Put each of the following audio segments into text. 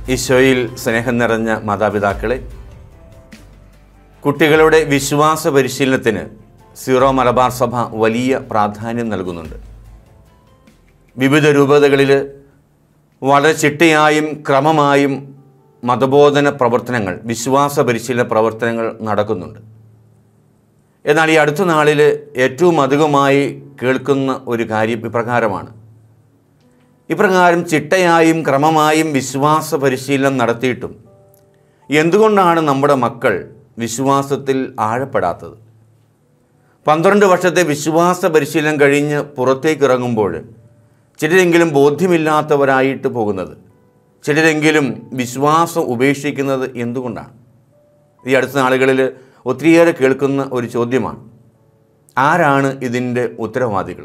ഈശോയിൽ സ്നേഹം നിറഞ്ഞ മാതാപിതാക്കളെ കുട്ടികളുടെ വിശ്വാസ പരിശീലനത്തിന് സീറോ മലബാർ സഭ വലിയ പ്രാധാന്യം നൽകുന്നുണ്ട് വിവിധ രൂപതകളിൽ വളരെ ചിട്ടയായും ക്രമമായും മതബോധന പ്രവർത്തനങ്ങൾ വിശ്വാസ പരിശീലന പ്രവർത്തനങ്ങൾ നടക്കുന്നുണ്ട് എന്നാൽ ഈ അടുത്ത നാളിൽ ഏറ്റവും അധികമായി കേൾക്കുന്ന ഒരു കാര്യം ഇപ്രകാരമാണ് ഇപ്രകാരം ചിട്ടയായും ക്രമമായും വിശ്വാസ പരിശീലനം നടത്തിയിട്ടും എന്തുകൊണ്ടാണ് നമ്മുടെ മക്കൾ വിശ്വാസത്തിൽ ആഴപ്പെടാത്തത് പന്ത്രണ്ട് വർഷത്തെ വിശ്വാസ പരിശീലനം കഴിഞ്ഞ് പുറത്തേക്ക് ഇറങ്ങുമ്പോൾ ചിലരെങ്കിലും ബോധ്യമില്ലാത്തവരായിട്ട് പോകുന്നത് ചിലരെങ്കിലും വിശ്വാസം ഉപേക്ഷിക്കുന്നത് എന്തുകൊണ്ടാണ് ഈ അടുത്ത നാളുകളിൽ ഒത്തിരിയേറെ കേൾക്കുന്ന ഒരു ചോദ്യമാണ് ആരാണ് ഇതിൻ്റെ ഉത്തരവാദികൾ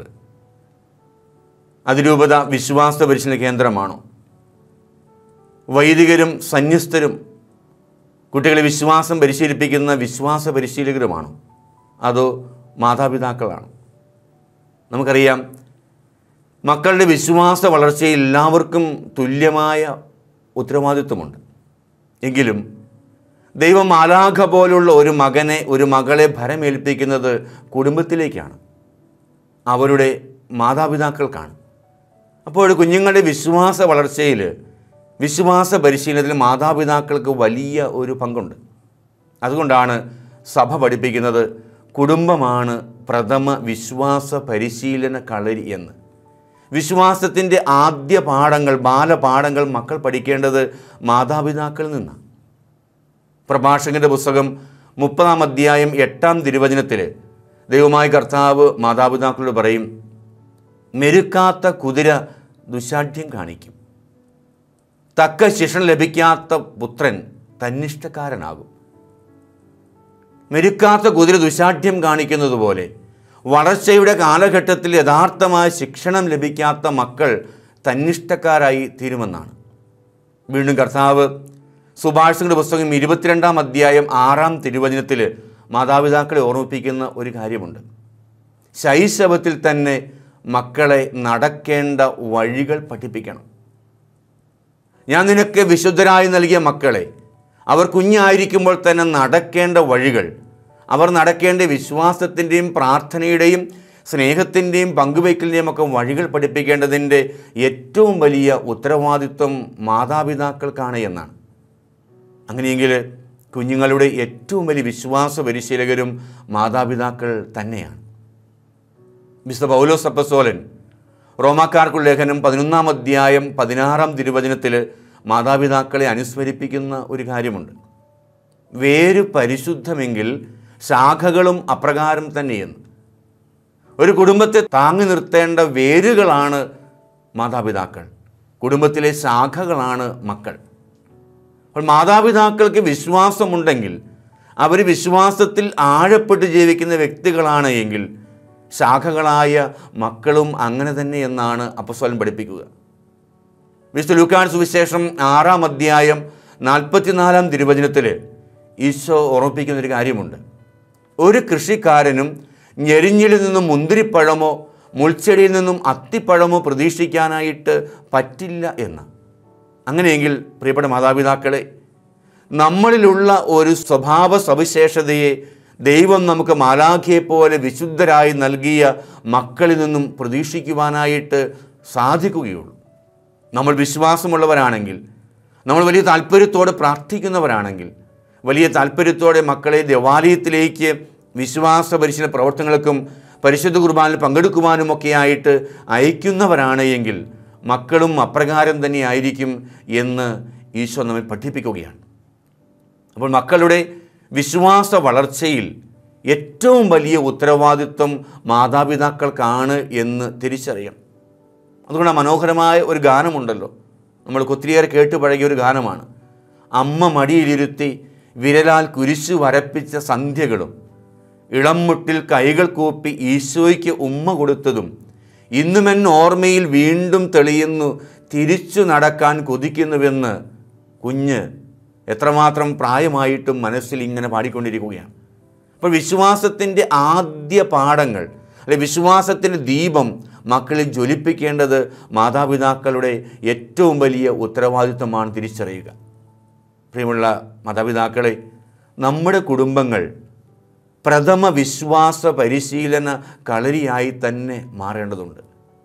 അതിരൂപത വിശ്വാസ പരിശീലന കേന്ദ്രമാണോ വൈദികരും സന്യസ്തരും കുട്ടികളെ വിശ്വാസം പരിശീലിപ്പിക്കുന്ന വിശ്വാസ പരിശീലകരുമാണോ അതോ മാതാപിതാക്കളാണോ നമുക്കറിയാം മക്കളുടെ വിശ്വാസ വളർച്ചയിൽ എല്ലാവർക്കും തുല്യമായ ഉത്തരവാദിത്വമുണ്ട് എങ്കിലും ദൈവം മാലാഖ പോലുള്ള ഒരു മകനെ ഒരു മകളെ ഭരമേൽപ്പിക്കുന്നത് കുടുംബത്തിലേക്കാണ് അവരുടെ മാതാപിതാക്കൾക്കാണ് അപ്പോൾ കുഞ്ഞുങ്ങളുടെ വിശ്വാസ വളർച്ചയിൽ വിശ്വാസ പരിശീലനത്തിൽ മാതാപിതാക്കൾക്ക് വലിയ ഒരു പങ്കുണ്ട് അതുകൊണ്ടാണ് സഭ പഠിപ്പിക്കുന്നത് കുടുംബമാണ് പ്രഥമ വിശ്വാസ പരിശീലന കളരി എന്ന് വിശ്വാസത്തിൻ്റെ ആദ്യ പാഠങ്ങൾ ബാലപാഠങ്ങൾ മക്കൾ പഠിക്കേണ്ടത് മാതാപിതാക്കളിൽ നിന്നാണ് പ്രഭാഷകൻ്റെ പുസ്തകം മുപ്പതാം അധ്യായം എട്ടാം തിരുവചനത്തിൽ ദൈവമായ കർത്താവ് മാതാപിതാക്കളോട് പറയും മെരുക്കാത്ത കുതിര ദുശാഠ്യം കാണിക്കും തക്ക ശിക്ഷണം ലഭിക്കാത്ത പുത്രൻ തന്നിഷ്ടക്കാരനാകും മെരുക്കാത്ത കുതിര ദുശാഠ്യം കാണിക്കുന്നത് പോലെ വളർച്ചയുടെ കാലഘട്ടത്തിൽ യഥാർത്ഥമായ ശിക്ഷണം ലഭിക്കാത്ത മക്കൾ തന്നിഷ്ടക്കാരായി തീരുമെന്നാണ് വീണ്ടും കർത്താവ് സുഭാഷിതങ്ങളുടെ പുസ്തകം ഇരുപത്തിരണ്ടാം അധ്യായം ആറാം തിരുവചനത്തിൽ മാതാപിതാക്കളെ ഓർമ്മിപ്പിക്കുന്ന ഒരു കാര്യമുണ്ട് ശൈശവത്തിൽ തന്നെ മക്കളെ നടക്കേണ്ട വഴികൾ പഠിപ്പിക്കണം ഞാൻ നിനക്ക് വിശുദ്ധരായി നൽകിയ മക്കളെ അവർ കുഞ്ഞായിരിക്കുമ്പോൾ തന്നെ നടക്കേണ്ട വഴികൾ അവർ നടക്കേണ്ട വിശ്വാസത്തിൻ്റെയും പ്രാർത്ഥനയുടെയും സ്നേഹത്തിൻ്റെയും പങ്കുവയ്ക്കലിൻ്റെയും ഒക്കെ വഴികൾ പഠിപ്പിക്കേണ്ടതിൻ്റെ ഏറ്റവും വലിയ ഉത്തരവാദിത്വം മാതാപിതാക്കൾക്കാണ് എന്നാണ് അങ്ങനെയെങ്കിൽ കുഞ്ഞുങ്ങളുടെ ഏറ്റവും വലിയ വിശ്വാസ പരിശീലകരും മാതാപിതാക്കൾ തന്നെയാണ് മിസ്റ്റർ പൗലോസ് അപ്പസോലൻ റോമാക്കാർക്കുള്ള ലേഖനം പതിനൊന്നാം അധ്യായം പതിനാറാം തിരുവചനത്തിൽ മാതാപിതാക്കളെ അനുസ്മരിപ്പിക്കുന്ന ഒരു കാര്യമുണ്ട് വേര് പരിശുദ്ധമെങ്കിൽ ശാഖകളും അപ്രകാരം തന്നെയെന്ന് ഒരു കുടുംബത്തെ താങ്ങി നിർത്തേണ്ട വേരുകളാണ് മാതാപിതാക്കൾ കുടുംബത്തിലെ ശാഖകളാണ് മക്കൾ അപ്പോൾ മാതാപിതാക്കൾക്ക് വിശ്വാസമുണ്ടെങ്കിൽ അവർ വിശ്വാസത്തിൽ ആഴപ്പെട്ട് ജീവിക്കുന്ന വ്യക്തികളാണ് എങ്കിൽ ശാഖകളായ മക്കളും അങ്ങനെ തന്നെ എന്നാണ് അപ്പസ്വലം പഠിപ്പിക്കുക വിശുദ്ധ ലൂക്കാൻ സുവിശേഷം ആറാം അധ്യായം നാൽപ്പത്തിനാലാം തിരുവചനത്തിൽ ഈശോ ഓർമ്മിപ്പിക്കുന്ന ഒരു കാര്യമുണ്ട് ഒരു കൃഷിക്കാരനും ഞെരിഞ്ഞിൽ നിന്നും മുന്തിരിപ്പഴമോ മുൾച്ചെടിയിൽ നിന്നും അത്തിപ്പഴമോ പ്രതീക്ഷിക്കാനായിട്ട് പറ്റില്ല എന്ന് അങ്ങനെയെങ്കിൽ പ്രിയപ്പെട്ട മാതാപിതാക്കളെ നമ്മളിലുള്ള ഒരു സ്വഭാവ സവിശേഷതയെ ദൈവം നമുക്ക് മാലാഖയെ പോലെ വിശുദ്ധരായി നൽകിയ മക്കളിൽ നിന്നും പ്രതീക്ഷിക്കുവാനായിട്ട് സാധിക്കുകയുള്ളൂ നമ്മൾ വിശ്വാസമുള്ളവരാണെങ്കിൽ നമ്മൾ വലിയ താല്പര്യത്തോടെ പ്രാർത്ഥിക്കുന്നവരാണെങ്കിൽ വലിയ താല്പര്യത്തോടെ മക്കളെ ദേവാലയത്തിലേക്ക് വിശ്വാസ പരിശീലന പ്രവർത്തനങ്ങൾക്കും പരിശുദ്ധ കുർബാനിൽ പങ്കെടുക്കുവാനുമൊക്കെയായിട്ട് അയക്കുന്നവരാണ് എങ്കിൽ മക്കളും അപ്രകാരം തന്നെ ആയിരിക്കും എന്ന് ഈശോ നമ്മെ പഠിപ്പിക്കുകയാണ് അപ്പോൾ മക്കളുടെ വിശ്വാസ വളർച്ചയിൽ ഏറ്റവും വലിയ ഉത്തരവാദിത്വം മാതാപിതാക്കൾക്കാണ് എന്ന് തിരിച്ചറിയണം അതുകൊണ്ട് ആ മനോഹരമായ ഒരു ഗാനമുണ്ടല്ലോ നമ്മൾ ഒത്തിരിയേറെ കേട്ട് പഴകിയ ഒരു ഗാനമാണ് അമ്മ മടിയിലിരുത്തി വിരലാൽ കുരിശു വരപ്പിച്ച സന്ധ്യകളും ഇളംമുട്ടിൽ കൈകൾ കൂപ്പി ഈശോയ്ക്ക് ഉമ്മ കൊടുത്തതും ഇന്നുമെൻ ഓർമ്മയിൽ വീണ്ടും തെളിയുന്നു തിരിച്ചു നടക്കാൻ കൊതിക്കുന്നുവെന്ന് കുഞ്ഞ് എത്രമാത്രം പ്രായമായിട്ടും മനസ്സിൽ ഇങ്ങനെ പാടിക്കൊണ്ടിരിക്കുകയാണ് അപ്പോൾ വിശ്വാസത്തിൻ്റെ ആദ്യ പാഠങ്ങൾ അല്ലെ വിശ്വാസത്തിൻ്റെ ദീപം മക്കളിൽ ജ്വലിപ്പിക്കേണ്ടത് മാതാപിതാക്കളുടെ ഏറ്റവും വലിയ ഉത്തരവാദിത്വമാണ് തിരിച്ചറിയുക പ്രിയമുള്ള മാതാപിതാക്കളെ നമ്മുടെ കുടുംബങ്ങൾ പ്രഥമ വിശ്വാസ പരിശീലന കളരിയായി തന്നെ മാറേണ്ടതുണ്ട്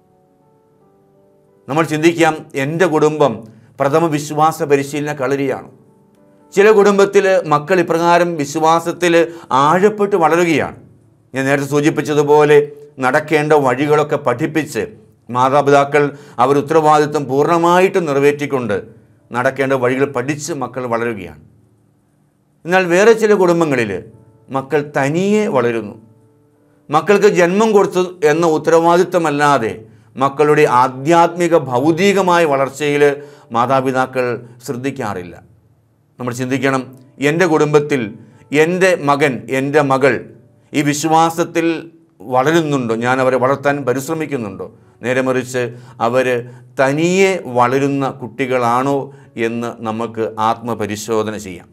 നമ്മൾ ചിന്തിക്കാം എൻ്റെ കുടുംബം പ്രഥമ വിശ്വാസ പരിശീലന കളരിയാണ് ചില കുടുംബത്തിൽ മക്കൾ ഇപ്രകാരം വിശ്വാസത്തിൽ ആഴപ്പെട്ട് വളരുകയാണ് ഞാൻ നേരത്തെ സൂചിപ്പിച്ചതുപോലെ നടക്കേണ്ട വഴികളൊക്കെ പഠിപ്പിച്ച് മാതാപിതാക്കൾ അവർ ഉത്തരവാദിത്വം പൂർണ്ണമായിട്ടും നിറവേറ്റിക്കൊണ്ട് നടക്കേണ്ട വഴികൾ പഠിച്ച് മക്കൾ വളരുകയാണ് എന്നാൽ വേറെ ചില കുടുംബങ്ങളിൽ മക്കൾ തനിയെ വളരുന്നു മക്കൾക്ക് ജന്മം കൊടുത്തു എന്ന ഉത്തരവാദിത്വമല്ലാതെ മക്കളുടെ ആധ്യാത്മിക ഭൗതികമായ വളർച്ചയിൽ മാതാപിതാക്കൾ ശ്രദ്ധിക്കാറില്ല നമ്മൾ ചിന്തിക്കണം എൻ്റെ കുടുംബത്തിൽ എൻ്റെ മകൻ എൻ്റെ മകൾ ഈ വിശ്വാസത്തിൽ വളരുന്നുണ്ടോ ഞാൻ അവരെ വളർത്താൻ പരിശ്രമിക്കുന്നുണ്ടോ നേരെ മറിച്ച് അവർ തനിയെ വളരുന്ന കുട്ടികളാണോ എന്ന് നമുക്ക് ആത്മപരിശോധന ചെയ്യാം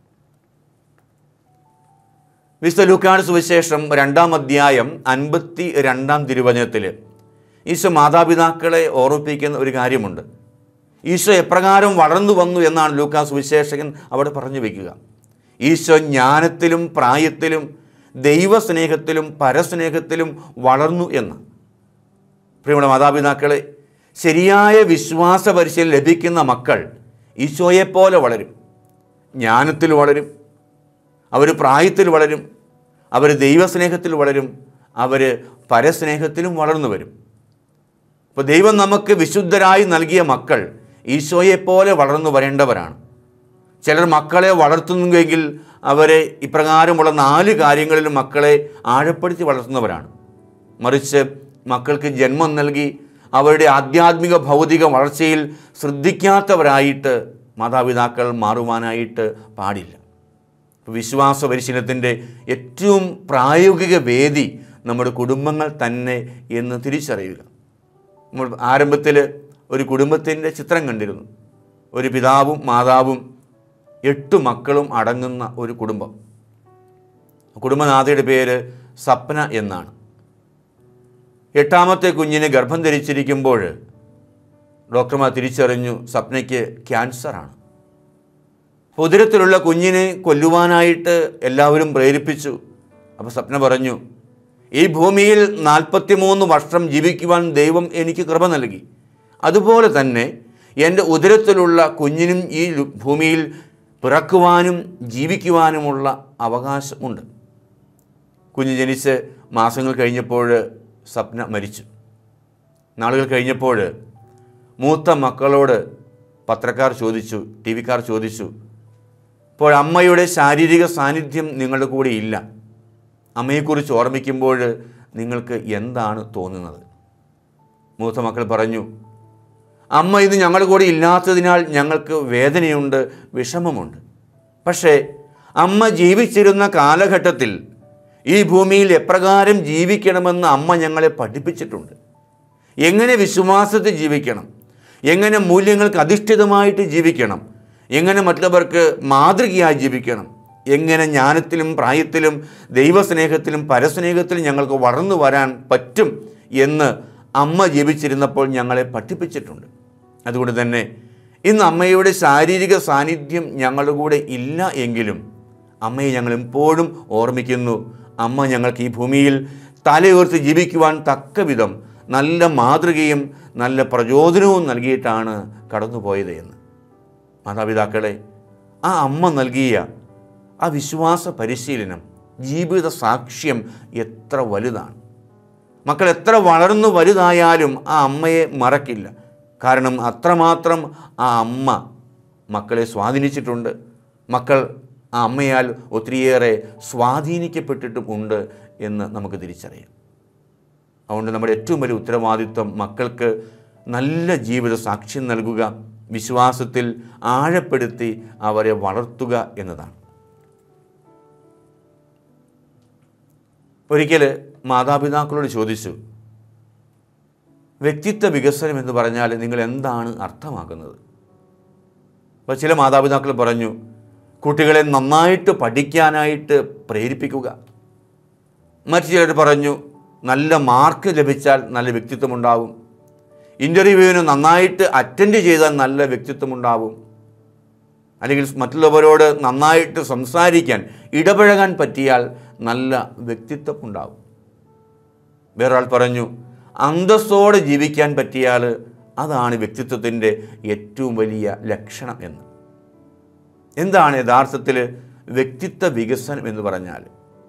വിശുദ്ധ ലൂക്കാട് സുവിശേഷം രണ്ടാം അധ്യായം അൻപത്തി രണ്ടാം തിരുവചനത്തിൽ ഈശോ മാതാപിതാക്കളെ ഓർമ്മിപ്പിക്കുന്ന ഒരു കാര്യമുണ്ട് ഈശോ എപ്രകാരം വളർന്നു വന്നു എന്നാണ് ലൂക്കാ സുവിശേഷകൻ അവിടെ പറഞ്ഞു വയ്ക്കുക ഈശോ ജ്ഞാനത്തിലും പ്രായത്തിലും ദൈവസ്നേഹത്തിലും പരസ്നേഹത്തിലും വളർന്നു എന്ന് പ്രിയമുള്ള മാതാപിതാക്കളെ ശരിയായ വിശ്വാസ പരിശീലനം ലഭിക്കുന്ന മക്കൾ ഈശോയെപ്പോലെ വളരും ജ്ഞാനത്തിൽ വളരും അവർ പ്രായത്തിൽ വളരും അവർ ദൈവസ്നേഹത്തിൽ വളരും അവർ പരസ്നേഹത്തിലും വളർന്നു വരും അപ്പോൾ ദൈവം നമുക്ക് വിശുദ്ധരായി നൽകിയ മക്കൾ ഈശോയെപ്പോലെ വളർന്നു വരേണ്ടവരാണ് ചിലർ മക്കളെ വളർത്തുന്നുവെങ്കിൽ അവരെ ഇപ്രകാരമുള്ള നാല് കാര്യങ്ങളിൽ മക്കളെ ആഴപ്പെടുത്തി വളർത്തുന്നവരാണ് മറിച്ച് മക്കൾക്ക് ജന്മം നൽകി അവരുടെ ആധ്യാത്മിക ഭൗതിക വളർച്ചയിൽ ശ്രദ്ധിക്കാത്തവരായിട്ട് മാതാപിതാക്കൾ മാറുവാനായിട്ട് പാടില്ല വിശ്വാസ പരിശീലനത്തിൻ്റെ ഏറ്റവും പ്രായോഗിക വേദി നമ്മുടെ കുടുംബങ്ങൾ തന്നെ എന്ന് തിരിച്ചറിയുക നമ്മൾ ആരംഭത്തിൽ ഒരു കുടുംബത്തിൻ്റെ ചിത്രം കണ്ടിരുന്നു ഒരു പിതാവും മാതാവും എട്ട് മക്കളും അടങ്ങുന്ന ഒരു കുടുംബം കുടുംബനാഥയുടെ പേര് സപ്ന എന്നാണ് എട്ടാമത്തെ കുഞ്ഞിന് ഗർഭം ധരിച്ചിരിക്കുമ്പോൾ ഡോക്ടർമാർ തിരിച്ചറിഞ്ഞു സപ്നയ്ക്ക് ക്യാൻസറാണ് ഉദരത്തിലുള്ള കുഞ്ഞിനെ കൊല്ലുവാനായിട്ട് എല്ലാവരും പ്രേരിപ്പിച്ചു അപ്പോൾ സ്വപ്ന പറഞ്ഞു ഈ ഭൂമിയിൽ നാൽപ്പത്തിമൂന്ന് വർഷം ജീവിക്കുവാൻ ദൈവം എനിക്ക് കൃപ നൽകി അതുപോലെ തന്നെ എൻ്റെ ഉദരത്തിലുള്ള കുഞ്ഞിനും ഈ ലു- ഭൂമിയിൽ പിറക്കുവാനും ജീവിക്കുവാനുമുള്ള അവകാശമുണ്ട് കുഞ്ഞ് ജനിച്ച് മാസങ്ങൾ കഴിഞ്ഞപ്പോൾ സ്വപ്ന മരിച്ചു നാളുകൾ കഴിഞ്ഞപ്പോൾ മൂത്ത മക്കളോട് പത്രക്കാർ ചോദിച്ചു ടി വിക്കാർ ചോദിച്ചു ഇപ്പോൾ അമ്മയുടെ ശാരീരിക സാന്നിധ്യം നിങ്ങളുടെ കൂടെ ഇല്ല അമ്മയെക്കുറിച്ച് ഓർമ്മിക്കുമ്പോൾ നിങ്ങൾക്ക് എന്താണ് തോന്നുന്നത് മൂത്ത മക്കൾ പറഞ്ഞു അമ്മ ഇത് ഞങ്ങളുടെ കൂടെ ഇല്ലാത്തതിനാൽ ഞങ്ങൾക്ക് വേദനയുണ്ട് വിഷമമുണ്ട് പക്ഷേ അമ്മ ജീവിച്ചിരുന്ന കാലഘട്ടത്തിൽ ഈ ഭൂമിയിൽ എപ്രകാരം ജീവിക്കണമെന്ന് അമ്മ ഞങ്ങളെ പഠിപ്പിച്ചിട്ടുണ്ട് എങ്ങനെ വിശ്വാസത്തിൽ ജീവിക്കണം എങ്ങനെ മൂല്യങ്ങൾക്ക് അധിഷ്ഠിതമായിട്ട് ജീവിക്കണം എങ്ങനെ മറ്റുള്ളവർക്ക് മാതൃകയായി ജീവിക്കണം എങ്ങനെ ജ്ഞാനത്തിലും പ്രായത്തിലും ദൈവസ്നേഹത്തിലും പരസ്നേഹത്തിലും ഞങ്ങൾക്ക് വളർന്നു വരാൻ പറ്റും എന്ന് അമ്മ ജീവിച്ചിരുന്നപ്പോൾ ഞങ്ങളെ പഠിപ്പിച്ചിട്ടുണ്ട് അതുകൊണ്ട് തന്നെ ഇന്ന് അമ്മയുടെ ശാരീരിക സാന്നിധ്യം ഞങ്ങളുടെ കൂടെ ഇല്ല എങ്കിലും അമ്മയെ ഞങ്ങൾ എപ്പോഴും ഓർമ്മിക്കുന്നു അമ്മ ഞങ്ങൾക്ക് ഈ ഭൂമിയിൽ തലയുയർത്തി ജീവിക്കുവാൻ തക്ക വിധം നല്ല മാതൃകയും നല്ല പ്രചോദനവും നൽകിയിട്ടാണ് കടന്നുപോയത് എന്ന് മാതാപിതാക്കളെ ആ അമ്മ നൽകിയ ആ വിശ്വാസ പരിശീലനം ജീവിത സാക്ഷ്യം എത്ര വലുതാണ് മക്കൾ എത്ര വളർന്നു വലുതായാലും ആ അമ്മയെ മറക്കില്ല കാരണം അത്രമാത്രം ആ അമ്മ മക്കളെ സ്വാധീനിച്ചിട്ടുണ്ട് മക്കൾ ആ അമ്മയാൽ ഒത്തിരിയേറെ സ്വാധീനിക്കപ്പെട്ടിട്ടും ഉണ്ട് എന്ന് നമുക്ക് തിരിച്ചറിയാം അതുകൊണ്ട് നമ്മുടെ ഏറ്റവും വലിയ ഉത്തരവാദിത്വം മക്കൾക്ക് നല്ല ജീവിത സാക്ഷ്യം നൽകുക വിശ്വാസത്തിൽ ആഴപ്പെടുത്തി അവരെ വളർത്തുക എന്നതാണ് ഒരിക്കൽ മാതാപിതാക്കളോട് ചോദിച്ചു വ്യക്തിത്വ വികസനം എന്ന് പറഞ്ഞാൽ നിങ്ങൾ എന്താണ് അർത്ഥമാക്കുന്നത് അപ്പോൾ ചില മാതാപിതാക്കൾ പറഞ്ഞു കുട്ടികളെ നന്നായിട്ട് പഠിക്കാനായിട്ട് പ്രേരിപ്പിക്കുക മറ്റു ചിലർ പറഞ്ഞു നല്ല മാർക്ക് ലഭിച്ചാൽ നല്ല വ്യക്തിത്വമുണ്ടാവും ഇൻ്റർവ്യൂവിന് നന്നായിട്ട് അറ്റൻഡ് ചെയ്താൽ നല്ല വ്യക്തിത്വമുണ്ടാവും അല്ലെങ്കിൽ മറ്റുള്ളവരോട് നന്നായിട്ട് സംസാരിക്കാൻ ഇടപഴകാൻ പറ്റിയാൽ നല്ല വ്യക്തിത്വം ഉണ്ടാവും വേറൊരാൾ പറഞ്ഞു അന്തസ്സോടെ ജീവിക്കാൻ പറ്റിയാൽ അതാണ് വ്യക്തിത്വത്തിൻ്റെ ഏറ്റവും വലിയ ലക്ഷണം എന്ന് എന്താണ് യഥാർത്ഥത്തിൽ വ്യക്തിത്വ വികസനം എന്ന് പറഞ്ഞാൽ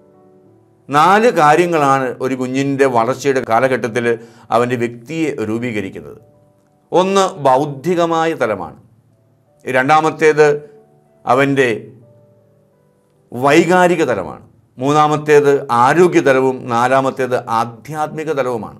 നാല് കാര്യങ്ങളാണ് ഒരു കുഞ്ഞിൻ്റെ വളർച്ചയുടെ കാലഘട്ടത്തിൽ അവൻ്റെ വ്യക്തിയെ രൂപീകരിക്കുന്നത് ഒന്ന് ബൗദ്ധികമായ തലമാണ് രണ്ടാമത്തേത് അവൻ്റെ വൈകാരിക തലമാണ് മൂന്നാമത്തേത് ആരോഗ്യതലവും നാലാമത്തേത് ആധ്യാത്മിക തലവുമാണ്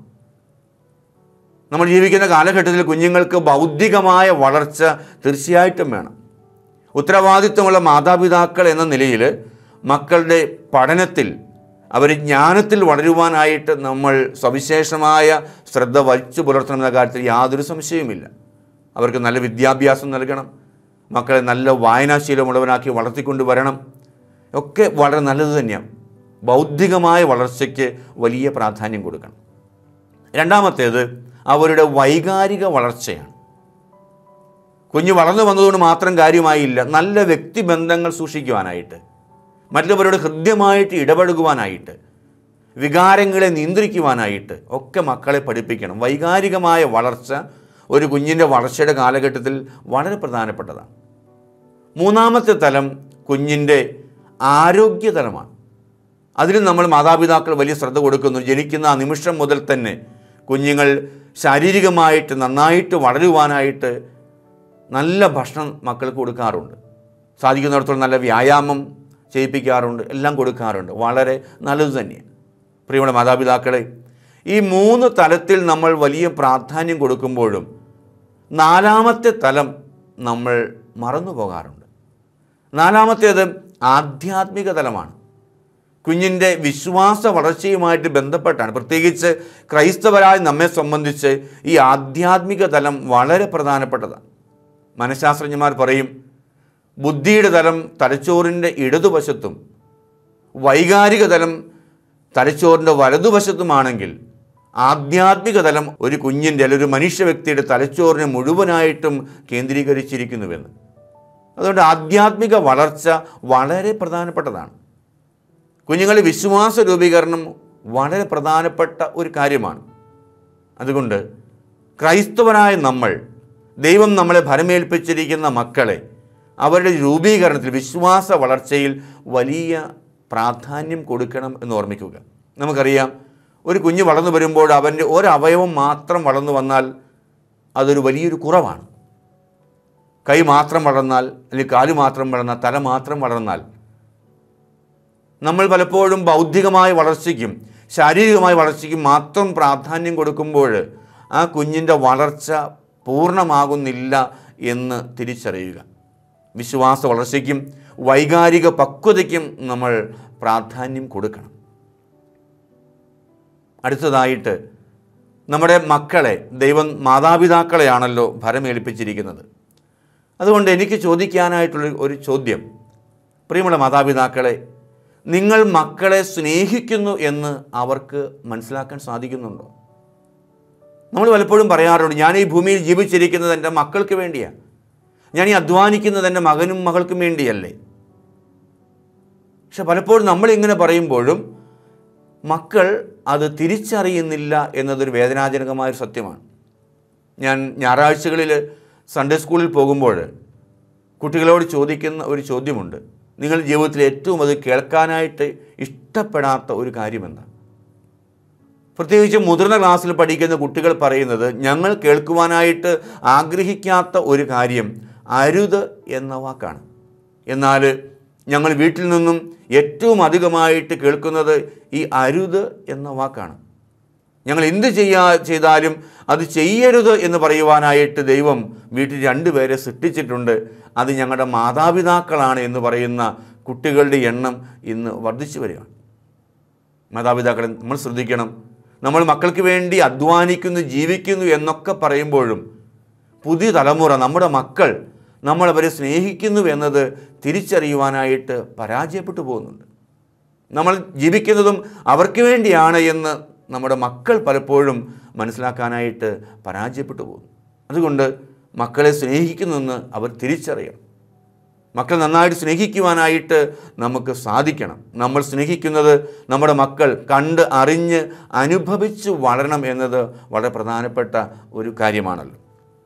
നമ്മൾ ജീവിക്കുന്ന കാലഘട്ടത്തിൽ കുഞ്ഞുങ്ങൾക്ക് ബൗദ്ധികമായ വളർച്ച തീർച്ചയായിട്ടും വേണം ഉത്തരവാദിത്വമുള്ള മാതാപിതാക്കൾ എന്ന നിലയിൽ മക്കളുടെ പഠനത്തിൽ അവർ ജ്ഞാനത്തിൽ വളരുവാനായിട്ട് നമ്മൾ സവിശേഷമായ ശ്രദ്ധ വച്ചു പുലർത്തണമെന്ന കാര്യത്തിൽ യാതൊരു സംശയവുമില്ല അവർക്ക് നല്ല വിദ്യാഭ്യാസം നൽകണം മക്കളെ നല്ല വായനാശീലമുള്ളവനാക്കി വളർത്തിക്കൊണ്ട് വരണം ഒക്കെ വളരെ നല്ലത് തന്നെയാണ് ബൗദ്ധികമായ വളർച്ചയ്ക്ക് വലിയ പ്രാധാന്യം കൊടുക്കണം രണ്ടാമത്തേത് അവരുടെ വൈകാരിക വളർച്ചയാണ് കുഞ്ഞ് വളർന്നു വന്നതുകൊണ്ട് മാത്രം കാര്യമായില്ല നല്ല വ്യക്തിബന്ധങ്ങൾ സൂക്ഷിക്കുവാനായിട്ട് മറ്റുള്ളവരോട് ഹൃദ്യമായിട്ട് ഇടപഴകുവാനായിട്ട് വികാരങ്ങളെ നിയന്ത്രിക്കുവാനായിട്ട് ഒക്കെ മക്കളെ പഠിപ്പിക്കണം വൈകാരികമായ വളർച്ച ഒരു കുഞ്ഞിൻ്റെ വളർച്ചയുടെ കാലഘട്ടത്തിൽ വളരെ പ്രധാനപ്പെട്ടതാണ് മൂന്നാമത്തെ തലം കുഞ്ഞിൻ്റെ ആരോഗ്യതലമാണ് അതിലും നമ്മൾ മാതാപിതാക്കൾ വലിയ ശ്രദ്ധ കൊടുക്കുന്നു ജനിക്കുന്ന ആ നിമിഷം മുതൽ തന്നെ കുഞ്ഞുങ്ങൾ ശാരീരികമായിട്ട് നന്നായിട്ട് വളരുവാനായിട്ട് നല്ല ഭക്ഷണം മക്കൾക്ക് കൊടുക്കാറുണ്ട് സാധിക്കുന്നിടത്തോളം നല്ല വ്യായാമം ചെയ്യിപ്പിക്കാറുണ്ട് എല്ലാം കൊടുക്കാറുണ്ട് വളരെ നല്ലത് തന്നെയാണ് പ്രിയമുള്ള മാതാപിതാക്കളെ ഈ മൂന്ന് തലത്തിൽ നമ്മൾ വലിയ പ്രാധാന്യം കൊടുക്കുമ്പോഴും നാലാമത്തെ തലം നമ്മൾ മറന്നു പോകാറുണ്ട് നാലാമത്തേത് ആധ്യാത്മിക തലമാണ് കുഞ്ഞിൻ്റെ വിശ്വാസ വളർച്ചയുമായിട്ട് ബന്ധപ്പെട്ടാണ് പ്രത്യേകിച്ച് ക്രൈസ്തവരായി നമ്മെ സംബന്ധിച്ച് ഈ ആധ്യാത്മിക തലം വളരെ പ്രധാനപ്പെട്ടതാണ് മനഃശാസ്ത്രജ്ഞന്മാർ പറയും ബുദ്ധിയുടെ തലം തലച്ചോറിൻ്റെ ഇടതുവശത്തും വൈകാരിക തലം തലച്ചോറിൻ്റെ വലതുവശത്തുമാണെങ്കിൽ ആധ്യാത്മിക തലം ഒരു കുഞ്ഞിൻ്റെ അല്ലെങ്കിൽ ഒരു മനുഷ്യ വ്യക്തിയുടെ തലച്ചോറിനെ മുഴുവനായിട്ടും കേന്ദ്രീകരിച്ചിരിക്കുന്നുവെന്ന് അതുകൊണ്ട് ആധ്യാത്മിക വളർച്ച വളരെ പ്രധാനപ്പെട്ടതാണ് കുഞ്ഞുങ്ങളുടെ വിശ്വാസ രൂപീകരണം വളരെ പ്രധാനപ്പെട്ട ഒരു കാര്യമാണ് അതുകൊണ്ട് ക്രൈസ്തവരായ നമ്മൾ ദൈവം നമ്മളെ ഭരമേൽപ്പിച്ചിരിക്കുന്ന മക്കളെ അവരുടെ രൂപീകരണത്തിൽ വിശ്വാസ വളർച്ചയിൽ വലിയ പ്രാധാന്യം കൊടുക്കണം എന്ന് ഓർമ്മിക്കുക നമുക്കറിയാം ഒരു കുഞ്ഞ് വളർന്നു വരുമ്പോൾ അവൻ്റെ ഒരവയവം മാത്രം വളർന്നു വന്നാൽ അതൊരു വലിയൊരു കുറവാണ് കൈ മാത്രം വളർന്നാൽ അല്ലെങ്കിൽ കാല് മാത്രം വളർന്നാൽ തല മാത്രം വളർന്നാൽ നമ്മൾ പലപ്പോഴും ബൗദ്ധികമായ വളർച്ചയ്ക്കും ശാരീരികമായ വളർച്ചയ്ക്കും മാത്രം പ്രാധാന്യം കൊടുക്കുമ്പോൾ ആ കുഞ്ഞിൻ്റെ വളർച്ച പൂർണ്ണമാകുന്നില്ല എന്ന് തിരിച്ചറിയുക വിശ്വാസ വളർച്ചയ്ക്കും വൈകാരിക പക്വതയ്ക്കും നമ്മൾ പ്രാധാന്യം കൊടുക്കണം അടുത്തതായിട്ട് നമ്മുടെ മക്കളെ ദൈവം മാതാപിതാക്കളെയാണല്ലോ ഭരമേൽപ്പിച്ചിരിക്കുന്നത് അതുകൊണ്ട് എനിക്ക് ചോദിക്കാനായിട്ടുള്ള ഒരു ചോദ്യം പ്രിയമുള്ള മാതാപിതാക്കളെ നിങ്ങൾ മക്കളെ സ്നേഹിക്കുന്നു എന്ന് അവർക്ക് മനസ്സിലാക്കാൻ സാധിക്കുന്നുണ്ടോ നമ്മൾ പലപ്പോഴും പറയാറുണ്ട് ഞാൻ ഈ ഭൂമിയിൽ ജീവിച്ചിരിക്കുന്നത് എൻ്റെ മക്കൾക്ക് വേണ്ടിയാണ് ഞാൻ ഈ അധ്വാനിക്കുന്നത് എൻ്റെ മകനും മകൾക്കും വേണ്ടിയല്ലേ പക്ഷെ പലപ്പോഴും നമ്മളിങ്ങനെ പറയുമ്പോഴും മക്കൾ അത് തിരിച്ചറിയുന്നില്ല എന്നതൊരു വേദനാജനകമായ ഒരു സത്യമാണ് ഞാൻ ഞായറാഴ്ചകളിൽ സൺഡേ സ്കൂളിൽ പോകുമ്പോൾ കുട്ടികളോട് ചോദിക്കുന്ന ഒരു ചോദ്യമുണ്ട് നിങ്ങൾ ജീവിതത്തിൽ ഏറ്റവും അത് കേൾക്കാനായിട്ട് ഇഷ്ടപ്പെടാത്ത ഒരു കാര്യമെന്താ പ്രത്യേകിച്ച് മുതിർന്ന ക്ലാസ്സിൽ പഠിക്കുന്ന കുട്ടികൾ പറയുന്നത് ഞങ്ങൾ കേൾക്കുവാനായിട്ട് ആഗ്രഹിക്കാത്ത ഒരു കാര്യം അരുത് എന്ന വാക്കാണ് എന്നാൽ ഞങ്ങൾ വീട്ടിൽ നിന്നും ഏറ്റവും അധികമായിട്ട് കേൾക്കുന്നത് ഈ അരുത് എന്ന വാക്കാണ് ഞങ്ങൾ എന്ത് ചെയ്യാ ചെയ്താലും അത് ചെയ്യരുത് എന്ന് പറയുവാനായിട്ട് ദൈവം വീട്ടിൽ രണ്ടുപേരെ സൃഷ്ടിച്ചിട്ടുണ്ട് അത് ഞങ്ങളുടെ മാതാപിതാക്കളാണ് എന്ന് പറയുന്ന കുട്ടികളുടെ എണ്ണം ഇന്ന് വർദ്ധിച്ചു വരികയാണ് മാതാപിതാക്കളെ നമ്മൾ ശ്രദ്ധിക്കണം നമ്മൾ മക്കൾക്ക് വേണ്ടി അധ്വാനിക്കുന്നു ജീവിക്കുന്നു എന്നൊക്കെ പറയുമ്പോഴും പുതിയ തലമുറ നമ്മുടെ മക്കൾ നമ്മൾ അവരെ സ്നേഹിക്കുന്നു എന്നത് തിരിച്ചറിയുവാനായിട്ട് പരാജയപ്പെട്ടു പോകുന്നുണ്ട് നമ്മൾ ജീവിക്കുന്നതും അവർക്ക് വേണ്ടിയാണ് എന്ന് നമ്മുടെ മക്കൾ പലപ്പോഴും മനസ്സിലാക്കാനായിട്ട് പരാജയപ്പെട്ടു പോകും അതുകൊണ്ട് മക്കളെ സ്നേഹിക്കുന്നെന്ന് അവർ തിരിച്ചറിയണം മക്കളെ നന്നായിട്ട് സ്നേഹിക്കുവാനായിട്ട് നമുക്ക് സാധിക്കണം നമ്മൾ സ്നേഹിക്കുന്നത് നമ്മുടെ മക്കൾ കണ്ട് അറിഞ്ഞ് അനുഭവിച്ച് വളരണം എന്നത് വളരെ പ്രധാനപ്പെട്ട ഒരു കാര്യമാണല്ലോ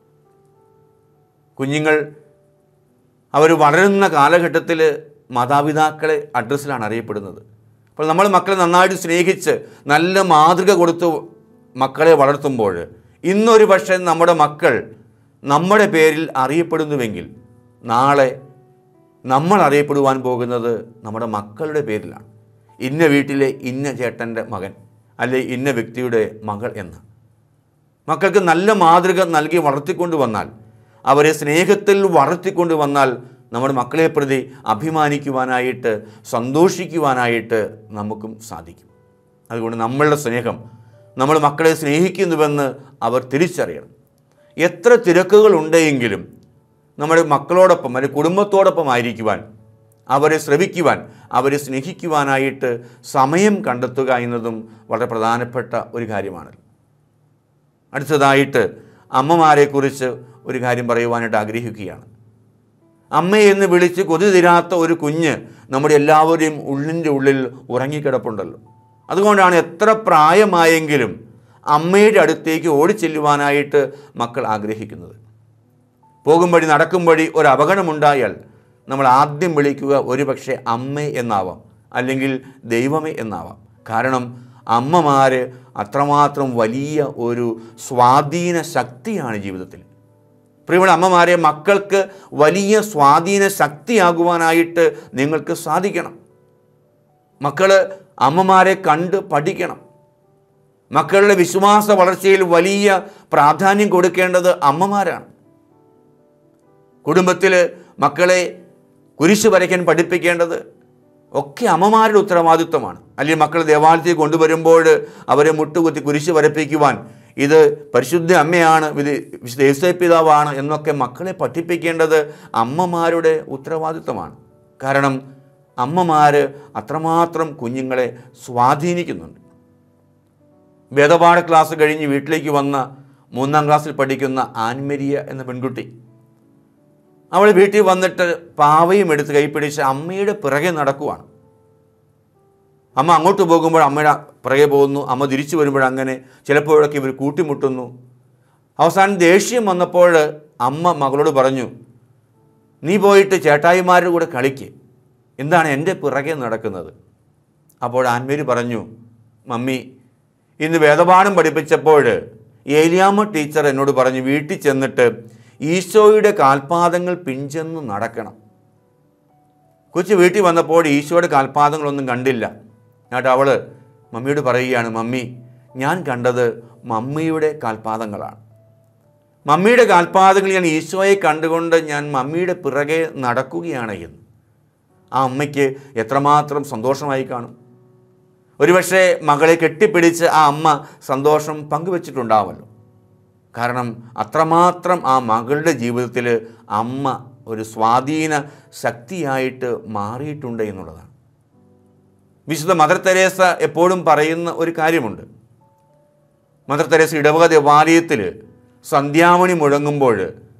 കുഞ്ഞുങ്ങൾ അവർ വളരുന്ന കാലഘട്ടത്തിൽ മാതാപിതാക്കളെ അഡ്രസ്സിലാണ് അറിയപ്പെടുന്നത് അപ്പോൾ നമ്മൾ മക്കളെ നന്നായിട്ട് സ്നേഹിച്ച് നല്ല മാതൃക കൊടുത്ത് മക്കളെ വളർത്തുമ്പോൾ ഇന്നൊരു പക്ഷേ നമ്മുടെ മക്കൾ നമ്മുടെ പേരിൽ അറിയപ്പെടുന്നുവെങ്കിൽ നാളെ നമ്മൾ അറിയപ്പെടുവാൻ പോകുന്നത് നമ്മുടെ മക്കളുടെ പേരിലാണ് ഇന്ന വീട്ടിലെ ഇന്ന ചേട്ടൻ്റെ മകൻ അല്ലെ ഇന്ന വ്യക്തിയുടെ മകൾ എന്ന് മക്കൾക്ക് നല്ല മാതൃക നൽകി വളർത്തിക്കൊണ്ട് വന്നാൽ അവരെ സ്നേഹത്തിൽ വളർത്തിക്കൊണ്ട് വന്നാൽ നമ്മുടെ മക്കളെ പ്രതി അഭിമാനിക്കുവാനായിട്ട് സന്തോഷിക്കുവാനായിട്ട് നമുക്കും സാധിക്കും അതുകൊണ്ട് നമ്മളുടെ സ്നേഹം നമ്മൾ മക്കളെ സ്നേഹിക്കുന്നുവെന്ന് അവർ തിരിച്ചറിയണം എത്ര തിരക്കുകൾ ഉണ്ടെങ്കിലും നമ്മുടെ മക്കളോടൊപ്പം അല്ലെങ്കിൽ കുടുംബത്തോടൊപ്പം ആയിരിക്കുവാൻ അവരെ ശ്രവിക്കുവാൻ അവരെ സ്നേഹിക്കുവാനായിട്ട് സമയം കണ്ടെത്തുക എന്നതും വളരെ പ്രധാനപ്പെട്ട ഒരു കാര്യമാണ് അടുത്തതായിട്ട് അമ്മമാരെക്കുറിച്ച് ഒരു കാര്യം പറയുവാനായിട്ട് ആഗ്രഹിക്കുകയാണ് അമ്മയെ എന്ന് വിളിച്ച് കൊതി തീരാത്ത ഒരു കുഞ്ഞ് നമ്മുടെ എല്ലാവരെയും ഉള്ളിൻ്റെ ഉള്ളിൽ ഉറങ്ങിക്കിടപ്പുണ്ടല്ലോ അതുകൊണ്ടാണ് എത്ര പ്രായമായെങ്കിലും അമ്മയുടെ അടുത്തേക്ക് ഓടിച്ചെല്ലുവാനായിട്ട് മക്കൾ ആഗ്രഹിക്കുന്നത് പോകും വഴി നടക്കും വഴി ഒരു അപകടമുണ്ടായാൽ നമ്മൾ ആദ്യം വിളിക്കുക ഒരുപക്ഷെ അമ്മേ എന്നാവാം അല്ലെങ്കിൽ ദൈവമേ എന്നാവാം കാരണം അമ്മമാർ അത്രമാത്രം വലിയ ഒരു സ്വാധീന ശക്തിയാണ് ജീവിതത്തിൽ പ്രിയമുള്ള അമ്മമാരെ മക്കൾക്ക് വലിയ സ്വാധീന ശക്തിയാകുവാനായിട്ട് നിങ്ങൾക്ക് സാധിക്കണം മക്കൾ അമ്മമാരെ കണ്ട് പഠിക്കണം മക്കളുടെ വിശ്വാസ വളർച്ചയിൽ വലിയ പ്രാധാന്യം കൊടുക്കേണ്ടത് അമ്മമാരാണ് കുടുംബത്തിൽ മക്കളെ കുരിശ് വരയ്ക്കാൻ പഠിപ്പിക്കേണ്ടത് ഒക്കെ അമ്മമാരുടെ ഉത്തരവാദിത്വമാണ് അല്ലെങ്കിൽ മക്കൾ ദേവാലയത്തിൽ കൊണ്ടുവരുമ്പോൾ അവരെ മുട്ടുകുത്തി കുരിശ് വരപ്പിക്കുവാൻ ഇത് പരിശുദ്ധ അമ്മയാണ് ഇത് വിശുദ്ധ യേശുദൈവ പിതാവാണ് എന്നൊക്കെ മക്കളെ പഠിപ്പിക്കേണ്ടത് അമ്മമാരുടെ ഉത്തരവാദിത്വമാണ് കാരണം അമ്മമാർ അത്രമാത്രം കുഞ്ഞുങ്ങളെ സ്വാധീനിക്കുന്നുണ്ട് വേദപാഠ ക്ലാസ് കഴിഞ്ഞ് വീട്ടിലേക്ക് വന്ന മൂന്നാം ക്ലാസ്സിൽ പഠിക്കുന്ന ആൻമരിയ എന്ന പെൺകുട്ടി അവൾ വീട്ടിൽ വന്നിട്ട് പാവയും എടുത്ത് കൈപ്പിടിച്ച് അമ്മയുടെ പിറകെ നടക്കുവാണ് അമ്മ അങ്ങോട്ട് പോകുമ്പോൾ അമ്മയുടെ പിറകെ പോകുന്നു അമ്മ തിരിച്ചു വരുമ്പോൾ അങ്ങനെ ചിലപ്പോഴൊക്കെ ഇവർ കൂട്ടിമുട്ടുന്നു അവസാനം ദേഷ്യം വന്നപ്പോൾ അമ്മ മകളോട് പറഞ്ഞു നീ പോയിട്ട് ചേട്ടായിമാരുടെ കൂടെ കളിക്ക് എന്താണ് എൻ്റെ പിറകെ നടക്കുന്നത് അപ്പോൾ ആൻമേരി പറഞ്ഞു മമ്മി ഇന്ന് വേദപാഠം പഠിപ്പിച്ചപ്പോൾ ഏലിയാമ്മ ടീച്ചർ എന്നോട് പറഞ്ഞു വീട്ടിൽ ചെന്നിട്ട് ഈശോയുടെ കാൽപാദങ്ങൾ പിഞ്ചെന്ന് നടക്കണം കൊച്ചു വീട്ടിൽ വന്നപ്പോൾ ഈശോയുടെ കാൽപാദങ്ങളൊന്നും കണ്ടില്ല എന്നിട്ട് അവൾ മമ്മിയോട് പറയുകയാണ് മമ്മി ഞാൻ കണ്ടത് മമ്മിയുടെ കാൽപാദങ്ങളാണ് മമ്മിയുടെ കാൽപാദങ്ങൾ ഞാൻ ഈശോയെ കണ്ടുകൊണ്ട് ഞാൻ മമ്മിയുടെ പിറകെ നടക്കുകയാണ് എന്ന് ആ അമ്മയ്ക്ക് എത്രമാത്രം സന്തോഷമായി കാണും ഒരുപക്ഷെ മകളെ കെട്ടിപ്പിടിച്ച് ആ അമ്മ സന്തോഷം പങ്കുവച്ചിട്ടുണ്ടാവുമല്ലോ കാരണം അത്രമാത്രം ആ മകളുടെ ജീവിതത്തിൽ അമ്മ ഒരു സ്വാധീന ശക്തിയായിട്ട് മാറിയിട്ടുണ്ട് എന്നുള്ളതാണ് വിശുദ്ധ മദർ തെരേസ എപ്പോഴും പറയുന്ന ഒരു കാര്യമുണ്ട് മദർ തെരേസ ഇടവക ദേവാലയത്തിൽ സന്ധ്യാമണി മുഴങ്ങുമ്പോൾ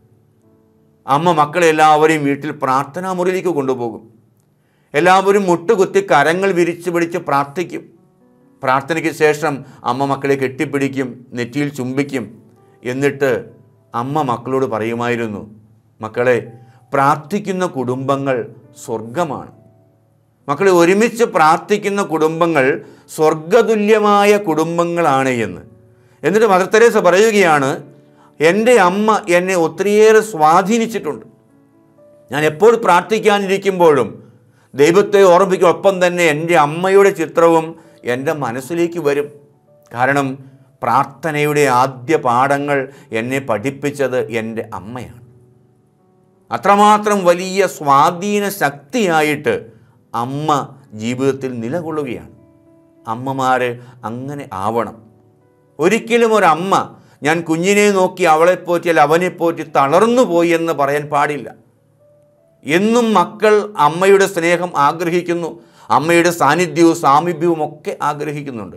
അമ്മ മക്കളെ എല്ലാവരെയും വീട്ടിൽ പ്രാർത്ഥനാ മുറിയിലേക്ക് കൊണ്ടുപോകും എല്ലാവരും മുട്ടുകുത്തി കരങ്ങൾ വിരിച്ചു പിടിച്ച് പ്രാർത്ഥിക്കും പ്രാർത്ഥനയ്ക്ക് ശേഷം അമ്മ മക്കളെ കെട്ടിപ്പിടിക്കും നെറ്റിയിൽ ചുംബിക്കും എന്നിട്ട് അമ്മ മക്കളോട് പറയുമായിരുന്നു മക്കളെ പ്രാർത്ഥിക്കുന്ന കുടുംബങ്ങൾ സ്വർഗമാണ് മക്കളെ ഒരുമിച്ച് പ്രാർത്ഥിക്കുന്ന കുടുംബങ്ങൾ സ്വർഗതുല്യമായ കുടുംബങ്ങളാണ് എന്ന് എന്നിട്ട് മദർ തെരേസ പറയുകയാണ് എൻ്റെ അമ്മ എന്നെ ഒത്തിരിയേറെ സ്വാധീനിച്ചിട്ടുണ്ട് ഞാൻ എപ്പോൾ പ്രാർത്ഥിക്കാനിരിക്കുമ്പോഴും ദൈവത്തെ ഓർമ്മിക്കും ഒപ്പം തന്നെ എൻ്റെ അമ്മയുടെ ചിത്രവും എൻ്റെ മനസ്സിലേക്ക് വരും കാരണം പ്രാർത്ഥനയുടെ ആദ്യ പാഠങ്ങൾ എന്നെ പഠിപ്പിച്ചത് എൻ്റെ അമ്മയാണ് അത്രമാത്രം വലിയ സ്വാധീന ശക്തിയായിട്ട് അമ്മ ജീവിതത്തിൽ നിലകൊള്ളുകയാണ് അമ്മമാർ അങ്ങനെ ആവണം ഒരിക്കലും ഒരമ്മ ഞാൻ കുഞ്ഞിനെ നോക്കി അവളെ പോറ്റി അല്ല അവനെ പോറ്റി തളർന്നു പോയി എന്ന് പറയാൻ പാടില്ല എന്നും മക്കൾ അമ്മയുടെ സ്നേഹം ആഗ്രഹിക്കുന്നു അമ്മയുടെ സാന്നിധ്യവും സാമീപ്യവും ഒക്കെ ആഗ്രഹിക്കുന്നുണ്ട്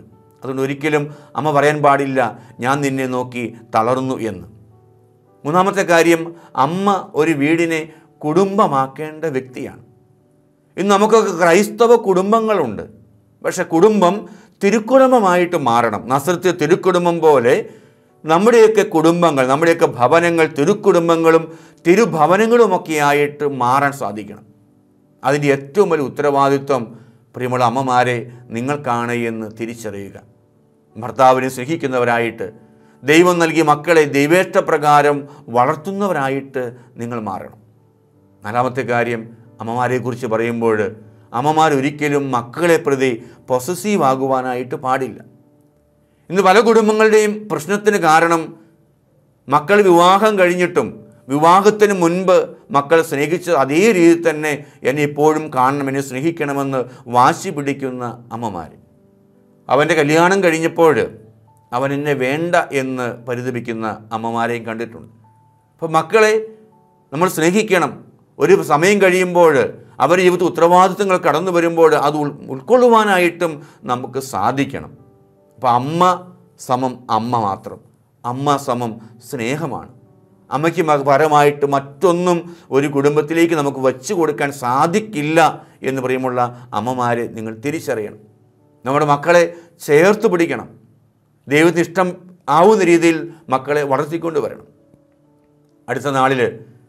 അതുകൊണ്ട് ഒരിക്കലും അമ്മ പറയാൻ പാടില്ല ഞാൻ നിന്നെ നോക്കി തളർന്നു എന്ന് മൂന്നാമത്തെ കാര്യം അമ്മ ഒരു വീടിനെ കുടുംബമാക്കേണ്ട വ്യക്തിയാണ് ഇന്ന് നമുക്കൊക്കെ ക്രൈസ്തവ കുടുംബങ്ങളുണ്ട് പക്ഷെ കുടുംബം തിരുക്കുടുംബമായിട്ട് മാറണം നസ്രത്തെ തിരുക്കുടുംബം പോലെ നമ്മുടെയൊക്കെ കുടുംബങ്ങൾ നമ്മുടെയൊക്കെ ഭവനങ്ങൾ തിരുക്കുടുംബങ്ങളും തിരുഭവനങ്ങളുമൊക്കെ ആയിട്ട് മാറാൻ സാധിക്കണം അതിൻ്റെ ഏറ്റവും വലിയ ഉത്തരവാദിത്വം പ്രിയമുള്ള അമ്മമാരെ നിങ്ങൾക്കാണ് എന്ന് തിരിച്ചറിയുക ഭർത്താവിനെ സ്നേഹിക്കുന്നവരായിട്ട് ദൈവം നൽകിയ മക്കളെ ദൈവേഷ്ടപ്രകാരം വളർത്തുന്നവരായിട്ട് നിങ്ങൾ മാറണം നാലാമത്തെ കാര്യം അമ്മമാരെക്കുറിച്ച് പറയുമ്പോൾ അമ്മമാർ ഒരിക്കലും മക്കളെ പ്രതി പൊസസീവ് ആകുവാനായിട്ട് പാടില്ല ഇന്ന് പല കുടുംബങ്ങളുടെയും പ്രശ്നത്തിന് കാരണം മക്കൾ വിവാഹം കഴിഞ്ഞിട്ടും വിവാഹത്തിന് മുൻപ് മക്കൾ സ്നേഹിച്ച അതേ രീതിയിൽ തന്നെ എന്നെ ഇപ്പോഴും കാണണം എന്നെ സ്നേഹിക്കണമെന്ന് വാശി പിടിക്കുന്ന അമ്മമാർ അവൻ്റെ കല്യാണം കഴിഞ്ഞപ്പോൾ അവൻ എന്നെ വേണ്ട എന്ന് പരിതപിക്കുന്ന അമ്മമാരെയും കണ്ടിട്ടുണ്ട് അപ്പോൾ മക്കളെ നമ്മൾ സ്നേഹിക്കണം ഒരു സമയം കഴിയുമ്പോൾ അവരുടെ ജീവിതത്തിൽ ഉത്തരവാദിത്തങ്ങൾ കടന്നു വരുമ്പോൾ അത് ഉൾ ഉൾക്കൊള്ളുവാനായിട്ടും നമുക്ക് സാധിക്കണം അപ്പോൾ അമ്മ സമം അമ്മ മാത്രം അമ്മ സമം സ്നേഹമാണ് അമ്മയ്ക്ക് മ- പരമായിട്ട് മറ്റൊന്നും ഒരു കുടുംബത്തിലേക്ക് നമുക്ക് വച്ചു കൊടുക്കാൻ സാധിക്കില്ല എന്ന് പറയുമുള്ള അമ്മമാരെ നിങ്ങൾ തിരിച്ചറിയണം നമ്മുടെ മക്കളെ ചേർത്ത് പിടിക്കണം ദൈവത്തിന് ഇഷ്ടം ആവുന്ന രീതിയിൽ മക്കളെ വളർത്തിക്കൊണ്ട് വരണം അടുത്ത നാളിൽ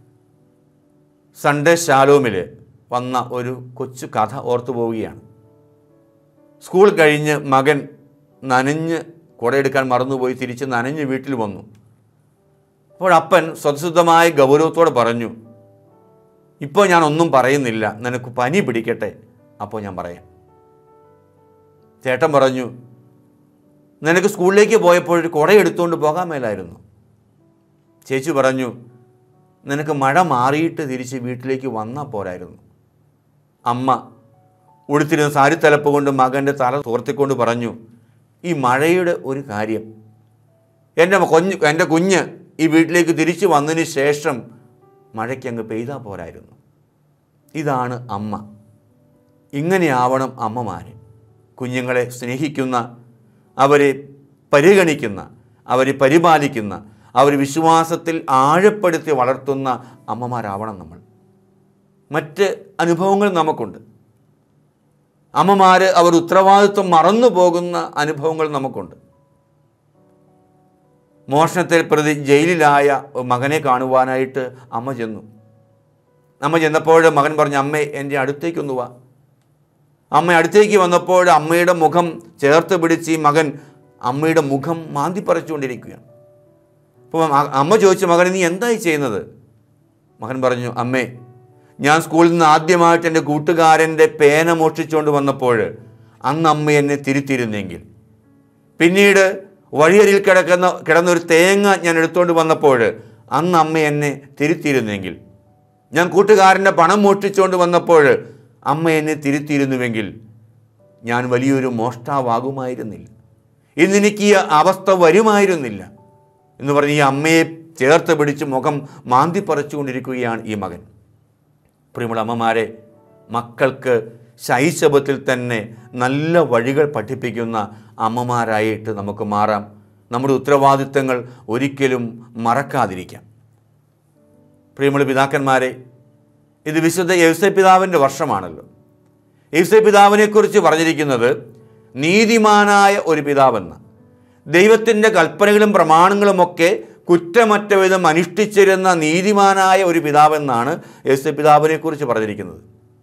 സൺഡേ ശാലോമിൽ വന്ന ഒരു കൊച്ചു കഥ ഓർത്തു പോവുകയാണ് സ്കൂൾ കഴിഞ്ഞ് മകൻ നനഞ്ഞ് കുടയെടുക്കാൻ മറന്നുപോയി തിരിച്ച് നനഞ്ഞ് വീട്ടിൽ വന്നു അപ്പോൾ അപ്പൻ സ്വതസിദ്ധമായ ഗൗരവത്തോടെ പറഞ്ഞു ഇപ്പോൾ ഞാൻ ഒന്നും പറയുന്നില്ല നിനക്ക് പനി പിടിക്കട്ടെ അപ്പോൾ ഞാൻ പറയാം ചേട്ടൻ പറഞ്ഞു നിനക്ക് സ്കൂളിലേക്ക് പോയപ്പോൾ ഒരു കുട എടുത്തുകൊണ്ട് പോകാൻ മേലായിരുന്നു ചേച്ചി പറഞ്ഞു നിനക്ക് മഴ മാറിയിട്ട് തിരിച്ച് വീട്ടിലേക്ക് വന്നാൽ പോരായിരുന്നു അമ്മ ഉടുത്തിരുന്ന സാരി തലപ്പ് കൊണ്ട് മകൻ്റെ തല തോർത്തിക്കൊണ്ട് പറഞ്ഞു ഈ മഴയുടെ ഒരു കാര്യം എൻ്റെ കുഞ്ഞ് എൻ്റെ കുഞ്ഞ് ഈ വീട്ടിലേക്ക് തിരിച്ചു വന്നതിന് ശേഷം മഴയ്ക്ക് അങ്ങ് പെയ്താൽ പോരായിരുന്നു ഇതാണ് അമ്മ ഇങ്ങനെയാവണം അമ്മമാർ കുഞ്ഞുങ്ങളെ സ്നേഹിക്കുന്ന അവരെ പരിഗണിക്കുന്ന അവരെ പരിപാലിക്കുന്ന അവർ വിശ്വാസത്തിൽ ആഴപ്പെടുത്തി വളർത്തുന്ന അമ്മമാരാവണം നമ്മൾ മറ്റ് അനുഭവങ്ങൾ നമുക്കുണ്ട് അമ്മമാർ അവർ ഉത്തരവാദിത്വം മറന്നു പോകുന്ന അനുഭവങ്ങൾ നമുക്കുണ്ട് മോഷണത്തെ പ്രതി ജയിലിലായ ഒരു മകനെ കാണുവാനായിട്ട് അമ്മ ചെന്നു അമ്മ ചെന്നപ്പോൾ മകൻ പറഞ്ഞു അമ്മേ എൻ്റെ അടുത്തേക്കൊന്ന് വാ അമ്മ അടുത്തേക്ക് വന്നപ്പോൾ അമ്മയുടെ മുഖം ചേർത്ത് പിടിച്ച് ഈ മകൻ അമ്മയുടെ മുഖം മാന്തി പറിച്ചുകൊണ്ടിരിക്കുകയാണ് അപ്പോൾ അ- അമ്മ ചോദിച്ചു മകൻ നീ എന്തായി ചെയ്യുന്നത് മകൻ പറഞ്ഞു അമ്മേ ഞാൻ സ്കൂളിൽ നിന്ന് ആദ്യമായിട്ട് എൻ്റെ കൂട്ടുകാരൻ്റെ പേന മോഷ്ടിച്ചുകൊണ്ട് വന്നപ്പോൾ അന്ന് അമ്മ എന്നെ തിരുത്തിയിരുന്നെങ്കിൽ പിന്നീട് വഴിയരിൽ കിടക്കുന്ന കിടന്ന ഒരു തേങ്ങ ഞാൻ എടുത്തുകൊണ്ട് വന്നപ്പോൾ അന്ന് അമ്മ എന്നെ തിരുത്തിയിരുന്നെങ്കിൽ ഞാൻ കൂട്ടുകാരൻ്റെ പണം മോഷ്ടിച്ചുകൊണ്ട് വന്നപ്പോൾ അമ്മ എന്നെ തിരുത്തിയിരുന്നുവെങ്കിൽ ഞാൻ വലിയൊരു മോഷ്ടാവാകുമായിരുന്നില്ല ഇന്നെനിക്ക് ഈ അവസ്ഥ വരുമായിരുന്നില്ല എന്ന് പറഞ്ഞ് ഈ അമ്മയെ ചേർത്ത് പിടിച്ച് മുഖം മാന്തി പറിച്ചുകൊണ്ടിരിക്കുകയാണ് ഈ മകൻ പ്രിയമുള്ള അമ്മമാരെ മക്കൾക്ക് ശൈശവത്തിൽ തന്നെ നല്ല വഴികൾ പഠിപ്പിക്കുന്ന അമ്മമാരായിട്ട് നമുക്ക് മാറാം നമ്മുടെ ഉത്തരവാദിത്തങ്ങൾ ഒരിക്കലും മറക്കാതിരിക്കാം പ്രിയമുള്ള പിതാക്കന്മാരെ ഇത് വിശുദ്ധ യവസ പിതാവിൻ്റെ വർഷമാണല്ലോ യവസ പിതാവിനെക്കുറിച്ച് പറഞ്ഞിരിക്കുന്നത് നീതിമാനായ ഒരു പിതാവെന്ന് ദൈവത്തിൻ്റെ കൽപ്പനകളും പ്രമാണങ്ങളുമൊക്കെ കുറ്റമറ്റ വിധം അനുഷ്ഠിച്ചിരുന്ന നീതിമാനായ ഒരു പിതാവെന്നാണ് യേശു പിതാവിനെക്കുറിച്ച് പറഞ്ഞിരിക്കുന്നത്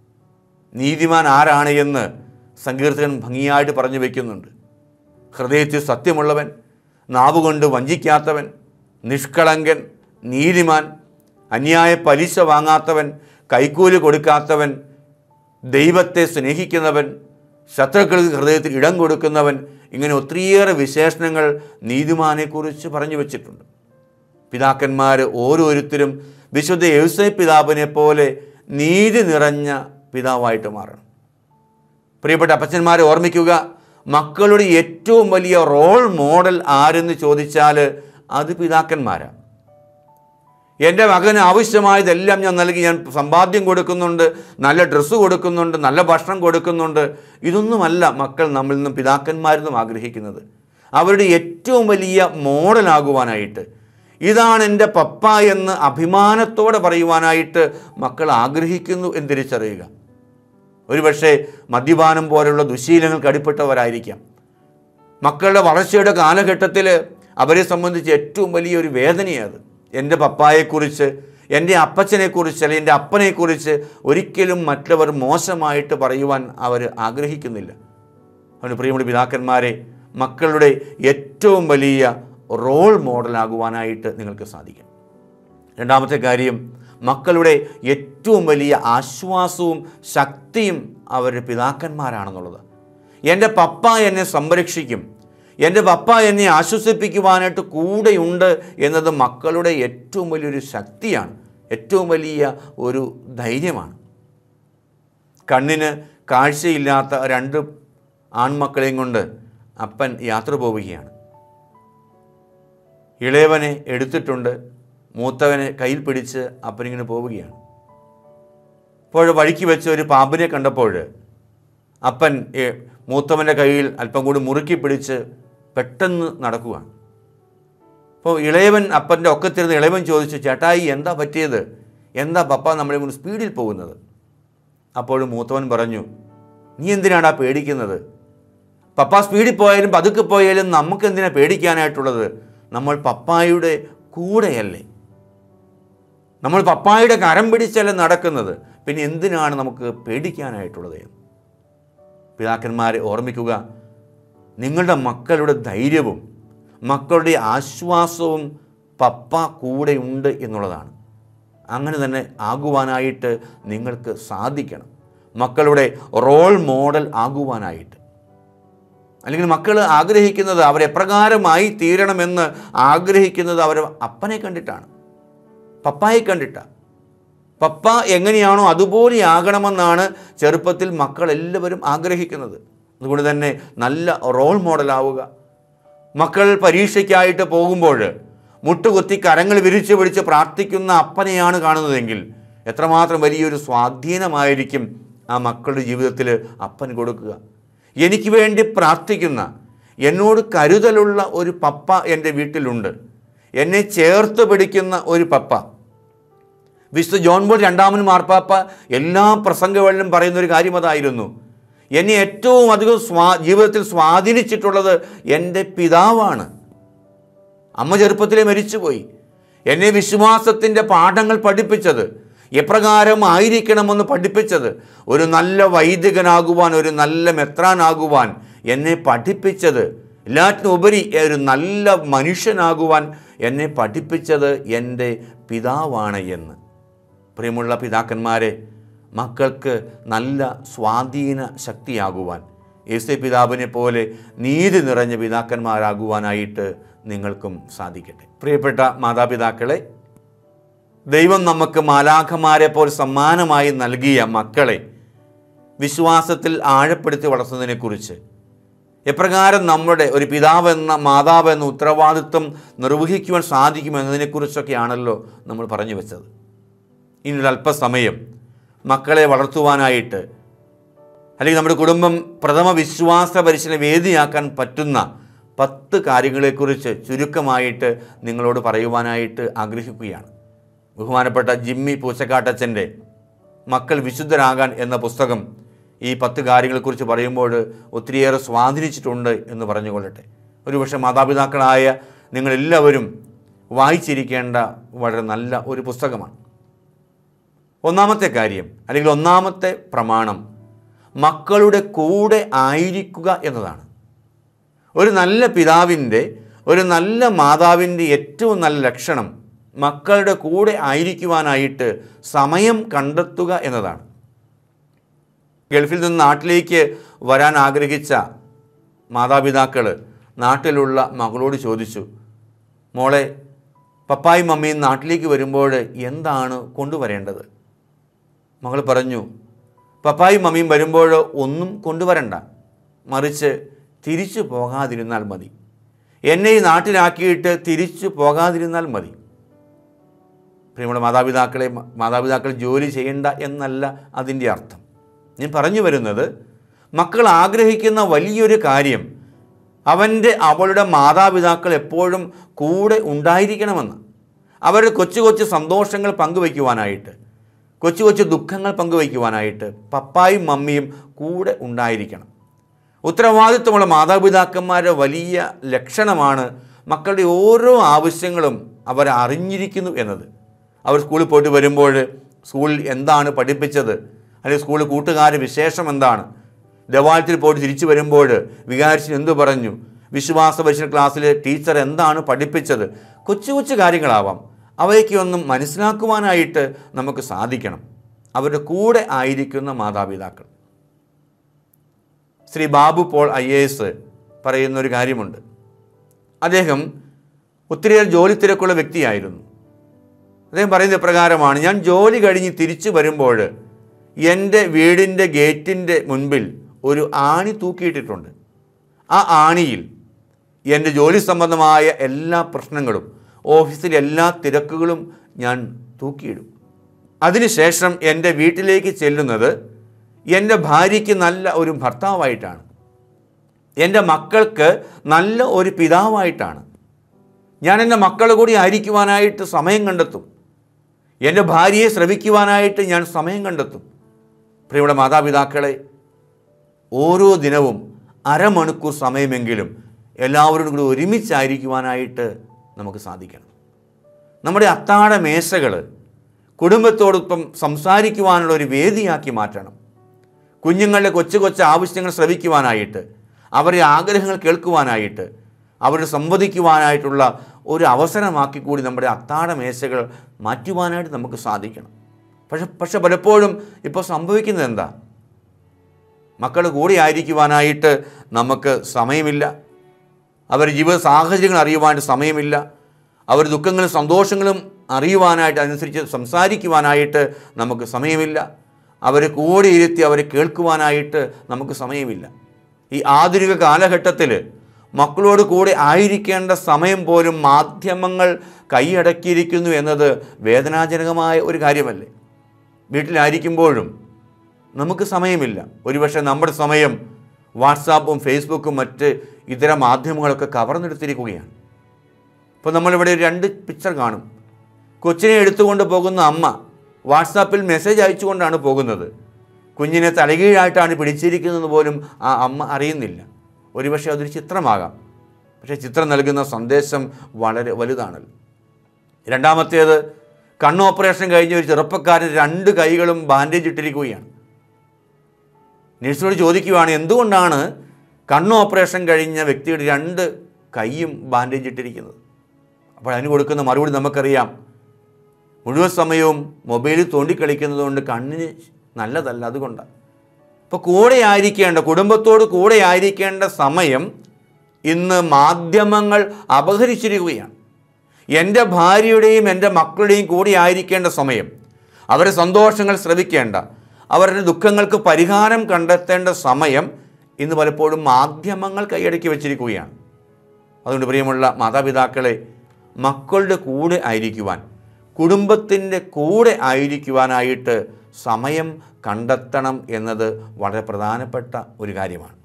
നീതിമാൻ ആരാണ് എന്ന് സങ്കീർത്തകൻ ഭംഗിയായിട്ട് പറഞ്ഞു വയ്ക്കുന്നുണ്ട് ഹൃദയത്തിൽ സത്യമുള്ളവൻ നാവുകൊണ്ട് വഞ്ചിക്കാത്തവൻ നിഷ്കളങ്കൻ നീതിമാൻ അന്യായ പലിശ വാങ്ങാത്തവൻ കൈക്കൂലി കൊടുക്കാത്തവൻ ദൈവത്തെ സ്നേഹിക്കുന്നവൻ ശത്രുക്കൾക്ക് ഹൃദയത്തിൽ ഇടം കൊടുക്കുന്നവൻ ഇങ്ങനെ ഒത്തിരിയേറെ വിശേഷണങ്ങൾ നീതിമാനെക്കുറിച്ച് പറഞ്ഞു വച്ചിട്ടുണ്ട് പിതാക്കന്മാർ ഓരോരുത്തരും വിശുദ്ധ യവസൈ പിതാവിനെ പോലെ നീതി നിറഞ്ഞ പിതാവായിട്ട് മാറണം പ്രിയപ്പെട്ട അപ്പച്ചന്മാരെ ഓർമ്മിക്കുക മക്കളുടെ ഏറ്റവും വലിയ റോൾ മോഡൽ ആരെന്ന് ചോദിച്ചാൽ അത് പിതാക്കന്മാരാണ് എൻ്റെ മകന് ആവശ്യമായതെല്ലാം ഞാൻ നൽകി ഞാൻ സമ്പാദ്യം കൊടുക്കുന്നുണ്ട് നല്ല ഡ്രസ്സ് കൊടുക്കുന്നുണ്ട് നല്ല ഭക്ഷണം കൊടുക്കുന്നുണ്ട് ഇതൊന്നുമല്ല മക്കൾ നമ്മളിൽ നിന്നും പിതാക്കന്മാരിൽ നിന്നും ആഗ്രഹിക്കുന്നത് അവരുടെ ഏറ്റവും വലിയ മോഡലാകുവാനായിട്ട് ഇതാണ് എൻ്റെ പപ്പ എന്ന് അഭിമാനത്തോടെ പറയുവാനായിട്ട് മക്കൾ ആഗ്രഹിക്കുന്നു എന്ന് തിരിച്ചറിയുക ഒരുപക്ഷെ മദ്യപാനം പോലുള്ള ദുശീലങ്ങൾക്ക് അടിപ്പെട്ടവരായിരിക്കാം മക്കളുടെ വളർച്ചയുടെ കാലഘട്ടത്തിൽ അവരെ സംബന്ധിച്ച് ഏറ്റവും വലിയൊരു വേദനയത് എൻ്റെ പപ്പായെക്കുറിച്ച് എൻ്റെ അപ്പച്ചനെക്കുറിച്ച് അല്ലെങ്കിൽ എൻ്റെ അപ്പനെക്കുറിച്ച് ഒരിക്കലും മറ്റുള്ളവർ മോശമായിട്ട് പറയുവാൻ അവർ ആഗ്രഹിക്കുന്നില്ല അതുകൊണ്ട് പ്രിയമുള്ള പിതാക്കന്മാരെ മക്കളുടെ ഏറ്റവും വലിയ റോൾ മോഡലാകുവാനായിട്ട് നിങ്ങൾക്ക് സാധിക്കും രണ്ടാമത്തെ കാര്യം മക്കളുടെ ഏറ്റവും വലിയ ആശ്വാസവും ശക്തിയും അവരുടെ പിതാക്കന്മാരാണെന്നുള്ളത് എൻ്റെ പപ്പ എന്നെ സംരക്ഷിക്കും എൻ്റെ പപ്പ എന്നെ ആശ്വസിപ്പിക്കുവാനായിട്ട് കൂടെയുണ്ട് എന്നത് മക്കളുടെ ഏറ്റവും വലിയൊരു ശക്തിയാണ് ഏറ്റവും വലിയ ഒരു ധൈര്യമാണ് കണ്ണിന് കാഴ്ചയില്ലാത്ത രണ്ട് ആൺമക്കളെയും കൊണ്ട് അപ്പൻ യാത്ര പോവുകയാണ് ഇളയവനെ എടുത്തിട്ടുണ്ട് മൂത്തവനെ കയ്യിൽ പിടിച്ച് അപ്പനിങ്ങനെ പോവുകയാണ് അപ്പോൾ വഴിക്ക് വെച്ച് ഒരു പാമ്പിനെ കണ്ടപ്പോൾ അപ്പൻ ഏ, മൂത്തവൻ്റെ കയ്യിൽ അല്പം കൂടി മുറുക്കി പിടിച്ച് പെട്ടെന്ന് നടക്കുകയാണ് അപ്പോൾ ഇളയവൻ അപ്പൻ്റെ ഒക്കത്തിരുന്ന് ഇളയവൻ ചോദിച്ചു ചേട്ടായി എന്താ പറ്റിയത് എന്താ പപ്പ നമ്മളെ കൊണ്ട് സ്പീഡിൽ പോകുന്നത് അപ്പോൾ മൂത്തവൻ പറഞ്ഞു നീ എന്തിനാടാ പേടിക്കുന്നത് പപ്പ സ്പീഡിൽ പോയാലും പതുക്കെ പോയാലും നമുക്ക് എന്തിനാ പേടിക്കാനായിട്ടുള്ളത് നമ്മൾ പപ്പായുടെ കൂടെയല്ലേ നമ്മൾ പപ്പായുടെ കരം പിടിച്ചല്ലേ നടക്കുന്നത് പിന്നെ എന്തിനാണ് നമുക്ക് പേടിക്കാനായിട്ടുള്ളത് എന്ന് പിതാക്കന്മാരെ ഓർമ്മിക്കുക നിങ്ങളുടെ മക്കളുടെ ധൈര്യവും മക്കളുടെ ആശ്വാസവും പപ്പ കൂടെയുണ്ട് എന്നുള്ളതാണ് അങ്ങനെ തന്നെ ആകുവാനായിട്ട് നിങ്ങൾക്ക് സാധിക്കണം മക്കളുടെ റോൾ മോഡൽ ആകുവാനായിട്ട് അല്ലെങ്കിൽ മക്കൾ ആഗ്രഹിക്കുന്നത് അവരെപ്രകാരമായി തീരണമെന്ന് ആഗ്രഹിക്കുന്നത് അവർ അപ്പനെ കണ്ടിട്ടാണ് പപ്പായെ കണ്ടിട്ടാണ് പപ്പ എങ്ങനെയാണോ അതുപോലെ ആകണമെന്നാണ് ചെറുപ്പത്തിൽ മക്കൾ എല്ലാവരും ആഗ്രഹിക്കുന്നത് അതുകൊണ്ട് തന്നെ നല്ല റോൾ മോഡലാവുക മക്കൾ പരീക്ഷയ്ക്കായിട്ട് പോകുമ്പോൾ മുട്ടുകുത്തി കരങ്ങൾ വിരിച്ചു പിടിച്ച് പ്രാർത്ഥിക്കുന്ന അപ്പനെയാണ് കാണുന്നതെങ്കിൽ എത്രമാത്രം വലിയൊരു സ്വാധീനമായിരിക്കും ആ മക്കളുടെ ജീവിതത്തിൽ അപ്പൻ കൊടുക്കുക എനിക്ക് വേണ്ടി പ്രാർത്ഥിക്കുന്ന എന്നോട് കരുതലുള്ള ഒരു പപ്പ എൻ്റെ വീട്ടിലുണ്ട് എന്നെ ചേർത്ത് പിടിക്കുന്ന ഒരു പപ്പ വിശുദ്ധ ജോൺ ബോൾ രണ്ടാമൻ മാർപ്പാപ്പ എല്ലാ പ്രസംഗങ്ങളിലും പറയുന്ന ഒരു കാര്യം അതായിരുന്നു എന്നെ ഏറ്റവും അധികം സ്വാ ജീവിതത്തിൽ സ്വാധീനിച്ചിട്ടുള്ളത് എൻ്റെ പിതാവാണ് അമ്മ ചെറുപ്പത്തിലെ മരിച്ചുപോയി എന്നെ വിശ്വാസത്തിൻ്റെ പാഠങ്ങൾ പഠിപ്പിച്ചത് എപ്രകാരം ആയിരിക്കണമെന്ന് പഠിപ്പിച്ചത് ഒരു നല്ല വൈദികനാകുവാൻ ഒരു നല്ല മെത്രാനാകുവാൻ എന്നെ പഠിപ്പിച്ചത് എല്ലാറ്റിനും ഉപരി ഒരു നല്ല മനുഷ്യനാകുവാൻ എന്നെ പഠിപ്പിച്ചത് എൻ്റെ പിതാവാണ് എന്ന് പ്രിയമുള്ള പിതാക്കന്മാരെ മക്കൾക്ക് നല്ല സ്വാധീന ശക്തിയാകുവാൻ യേശു പിതാവിനെ പോലെ നീതി നിറഞ്ഞ പിതാക്കന്മാരാകുവാനായിട്ട് നിങ്ങൾക്കും സാധിക്കട്ടെ പ്രിയപ്പെട്ട മാതാപിതാക്കളെ ദൈവം നമുക്ക് മാലാഖമാരെ പോലെ സമ്മാനമായി നൽകിയ മക്കളെ വിശ്വാസത്തിൽ ആഴപ്പെടുത്തി വളർത്തുന്നതിനെക്കുറിച്ച് എപ്രകാരം നമ്മുടെ ഒരു പിതാവ് എന്ന മാതാവ് എന്ന ഉത്തരവാദിത്വം നിർവഹിക്കുവാൻ സാധിക്കും എന്നതിനെക്കുറിച്ചൊക്കെയാണല്ലോ നമ്മൾ പറഞ്ഞു വെച്ചത് ഇനി ഒരു അല്പസമയം മക്കളെ വളർത്തുവാനായിട്ട് അല്ലെങ്കിൽ നമ്മുടെ കുടുംബം പ്രഥമ വിശ്വാസ പരിശീലന വേദിയാക്കാൻ പറ്റുന്ന പത്ത് കാര്യങ്ങളെക്കുറിച്ച് ചുരുക്കമായിട്ട് നിങ്ങളോട് പറയുവാനായിട്ട് ആഗ്രഹിക്കുകയാണ് ബഹുമാനപ്പെട്ട ജിമ്മി പൂച്ചക്കാട്ടച്ചൻ്റെ മക്കൾ വിശുദ്ധരാകാൻ എന്ന പുസ്തകം ഈ പത്ത് കാര്യങ്ങളെക്കുറിച്ച് പറയുമ്പോൾ ഒത്തിരിയേറെ സ്വാധീനിച്ചിട്ടുണ്ട് എന്ന് പറഞ്ഞുകൊള്ളട്ടെ ഒരുപക്ഷെ മാതാപിതാക്കളായ നിങ്ങളെല്ലാവരും വായിച്ചിരിക്കേണ്ട വളരെ നല്ല ഒരു പുസ്തകമാണ് ഒന്നാമത്തെ കാര്യം അല്ലെങ്കിൽ ഒന്നാമത്തെ പ്രമാണം മക്കളുടെ കൂടെ ആയിരിക്കുക എന്നതാണ് ഒരു നല്ല പിതാവിൻ്റെ ഒരു നല്ല മാതാവിൻ്റെ ഏറ്റവും നല്ല ലക്ഷണം മക്കളുടെ കൂടെ ആയിരിക്കുവാനായിട്ട് സമയം കണ്ടെത്തുക എന്നതാണ് ഗൾഫിൽ നിന്ന് നാട്ടിലേക്ക് വരാൻ ആഗ്രഹിച്ച മാതാപിതാക്കൾ നാട്ടിലുള്ള മകളോട് ചോദിച്ചു മോളെ പപ്പായും മമ്മിയും നാട്ടിലേക്ക് വരുമ്പോൾ എന്താണ് കൊണ്ടുവരേണ്ടത് മകൾ പറഞ്ഞു പപ്പായും മമ്മിയും വരുമ്പോൾ ഒന്നും കൊണ്ടുവരണ്ട മറിച്ച് തിരിച്ചു പോകാതിരുന്നാൽ മതി എന്നെ ഈ നാട്ടിലാക്കിയിട്ട് തിരിച്ചു പോകാതിരുന്നാൽ മതി പ്രിയമുള്ള മാതാപിതാക്കളെ മാതാപിതാക്കൾ ജോലി ചെയ്യണ്ട എന്നല്ല അതിൻ്റെ അർത്ഥം ഞാൻ പറഞ്ഞു വരുന്നത് മക്കൾ ആഗ്രഹിക്കുന്ന വലിയൊരു കാര്യം അവൻ്റെ അവളുടെ മാതാപിതാക്കൾ എപ്പോഴും കൂടെ ഉണ്ടായിരിക്കണമെന്ന് അവരുടെ കൊച്ചു കൊച്ചു സന്തോഷങ്ങൾ പങ്കുവയ്ക്കുവാനായിട്ട് കൊച്ചു കൊച്ചു ദുഃഖങ്ങൾ പങ്കുവയ്ക്കുവാനായിട്ട് പപ്പായും മമ്മിയും കൂടെ ഉണ്ടായിരിക്കണം ഉത്തരവാദിത്വമുള്ള മാതാപിതാക്കന്മാരുടെ വലിയ ലക്ഷണമാണ് മക്കളുടെ ഓരോ ആവശ്യങ്ങളും അവർ അറിഞ്ഞിരിക്കുന്നു എന്നത് അവർ സ്കൂളിൽ പോയിട്ട് വരുമ്പോൾ സ്കൂളിൽ എന്താണ് പഠിപ്പിച്ചത് അല്ലെങ്കിൽ സ്കൂളിൽ കൂട്ടുകാരുടെ വിശേഷം എന്താണ് ദവാലത്തിൽ പോയിട്ട് തിരിച്ചു വരുമ്പോൾ വികാരിച്ചൻ എന്തു പറഞ്ഞു വിശ്വാസ പരിശീലന ക്ലാസ്സിൽ ടീച്ചർ എന്താണ് പഠിപ്പിച്ചത് കൊച്ചു കൊച്ചു കാര്യങ്ങളാവാം അവയൊക്കെയൊന്നും മനസ്സിലാക്കുവാനായിട്ട് നമുക്ക് സാധിക്കണം അവരുടെ കൂടെ ആയിരിക്കുന്ന മാതാപിതാക്കൾ Shri Babu Paul I A S പറയുന്ന ഒരു കാര്യമുണ്ട് അദ്ദേഹം ഒത്തിരിയേറെ ജോലി തിരക്കുള്ള വ്യക്തിയായിരുന്നു അദ്ദേഹം പറയുന്ന പ്രകാരമാണ് ഞാൻ ജോലി കഴിഞ്ഞ് തിരിച്ചു വരുമ്പോൾ എൻ്റെ വീടിൻ്റെ ഗേറ്റിൻ്റെ മുൻപിൽ ഒരു ആണി തൂക്കിയിട്ടിട്ടുണ്ട് ആ ആണിയിൽ എൻ്റെ ജോലി സംബന്ധമായ എല്ലാ പ്രശ്നങ്ങളും ഓഫീസിലെ എല്ലാ തിരക്കുകളും ഞാൻ തൂക്കിയിടും അതിനുശേഷം എൻ്റെ വീട്ടിലേക്ക് ചെല്ലുന്നത് എൻ്റെ ഭാര്യയ്ക്ക് നല്ല ഒരു ഭർത്താവായിട്ടാണ് എൻ്റെ മക്കൾക്ക് നല്ല ഒരു പിതാവായിട്ടാണ് ഞാൻ എൻ്റെ മക്കൾ കൂടി ആയിരിക്കുവാനായിട്ട് സമയം കണ്ടെത്തും എൻ്റെ ഭാര്യയെ ശ്രവിക്കുവാനായിട്ട് ഞാൻ സമയം കണ്ടെത്തും പ്രിയമുള്ള മാതാപിതാക്കളെ ഓരോ ദിനവും അരമണിക്കൂർ സമയമെങ്കിലും എല്ലാവരോടും കൂടി ഒരുമിച്ചായിരിക്കുവാനായിട്ട് നമുക്ക് സാധിക്കണം നമ്മുടെ അത്താഴ മേശകൾ കുടുംബത്തോടൊപ്പം സംസാരിക്കുവാനുള്ള ഒരു വേദിയാക്കി മാറ്റണം കുഞ്ഞുങ്ങളുടെ കൊച്ചു കൊച്ചു ആവശ്യങ്ങൾ ശ്രവിക്കുവാനായിട്ട് അവരുടെ ആഗ്രഹങ്ങൾ കേൾക്കുവാനായിട്ട് അവരുടെ സംവദിക്കുവാനായിട്ടുള്ള ഒരു അവസരമാക്കി കൂടി നമ്മുടെ അത്താഴ മേശകൾ മാറ്റുവാനായിട്ട് നമുക്ക് സാധിക്കണം പക്ഷെ പക്ഷെ പലപ്പോഴും ഇപ്പോൾ സംഭവിക്കുന്നത് എന്താ മക്കൾ കൂടെ ആയിരിക്കുവാനായിട്ട് നമുക്ക് സമയമില്ല അവരുടെ ജീവിത സാഹചര്യങ്ങൾ അറിയുവാനായിട്ട് സമയമില്ല അവർ ദുഃഖങ്ങളും സന്തോഷങ്ങളും അറിയുവാനായിട്ട് അനുസരിച്ച് സംസാരിക്കുവാനായിട്ട് നമുക്ക് സമയമില്ല അവരെ കൂടെ ഇരുത്തി അവരെ കേൾക്കുവാനായിട്ട് നമുക്ക് സമയമില്ല ഈ ആധുനിക കാലഘട്ടത്തിൽ മക്കളോട് കൂടെ ആയിരിക്കേണ്ട സമയം പോലും മാധ്യമങ്ങൾ കൈയടക്കിയിരിക്കുന്നു എന്നത് വേദനാജനകമായ ഒരു കാര്യമല്ലേ വീട്ടിലായിരിക്കുമ്പോഴും നമുക്ക് സമയമില്ല ഒരുപക്ഷെ നമ്മുടെ സമയം വാട്സാപ്പും ഫേസ്ബുക്കും മറ്റ് ഇതര മാധ്യമങ്ങളൊക്കെ കവർന്നെടുത്തിരിക്കുകയാണ് ഇപ്പോൾ നമ്മളിവിടെ ഒരു രണ്ട് പിക്ചർ കാണും കൊച്ചിനെ എടുത്തുകൊണ്ട് പോകുന്ന അമ്മ വാട്സാപ്പിൽ മെസ്സേജ് അയച്ചുകൊണ്ടാണ് പോകുന്നത് കുഞ്ഞിനെ തലകീഴായിട്ടാണ് പിടിച്ചിരിക്കുന്നത് പോലും ആ അമ്മ അറിയുന്നില്ല ഒരുപക്ഷെ അതൊരു ചിത്രമാകാം പക്ഷേ ചിത്രം നൽകുന്ന സന്ദേശം വളരെ വലുതാണല്ലോ രണ്ടാമത്തേത് കണ്ണ് ഓപ്പറേഷൻ കഴിഞ്ഞ ഒരു ചെറുപ്പക്കാരൻ രണ്ട് കൈകളും ബാൻഡേജ് ഇട്ടിരിക്കുകയാണ് നഴ്സിനോട് ചോദിക്കുകയാണ് എന്തുകൊണ്ടാണ് കണ്ണ് ഓപ്പറേഷൻ കഴിഞ്ഞ വ്യക്തിയുടെ രണ്ട് കൈയും ബാൻഡേജ് ഇട്ടിരിക്കുന്നത് അപ്പോൾ അതിന് കൊടുക്കുന്ന മറുപടി നമുക്കറിയാം മുഴുവൻ സമയവും മൊബൈലിൽ തോണ്ടിക്കളിക്കുന്നത് കൊണ്ട് കണ്ണിന് നല്ലതല്ല അതുകൊണ്ടാണ് ഇപ്പോൾ കൂടെ ആയിരിക്കേണ്ട കുടുംബത്തോട് കൂടെ ആയിരിക്കേണ്ട സമയം ഇന്ന് മാധ്യമങ്ങൾ അപഹരിച്ചിരിക്കുകയാണ് എൻ്റെ ഭാര്യയുടെയും എൻ്റെ മക്കളുടെയും കൂടെ ആയിരിക്കേണ്ട സമയം അവരുടെ സന്തോഷങ്ങൾ ശ്രവിക്കേണ്ട അവരുടെ ദുഃഖങ്ങൾക്ക് പരിഹാരം കണ്ടെത്തേണ്ട സമയം ഇന്ന് പലപ്പോഴും മാധ്യമങ്ങൾ കൈയടക്കി വച്ചിരിക്കുകയാണ് അതുകൊണ്ട് പ്രിയമുള്ള മാതാപിതാക്കളെ മക്കളുടെ കൂടെ ആയിരിക്കുവാൻ കുടുംബത്തിൻ്റെ കൂടെ ആയിരിക്കുവാനായിട്ട് സമയം കണ്ടെത്തണം എന്നത് വളരെ പ്രധാനപ്പെട്ട ഒരു കാര്യമാണ്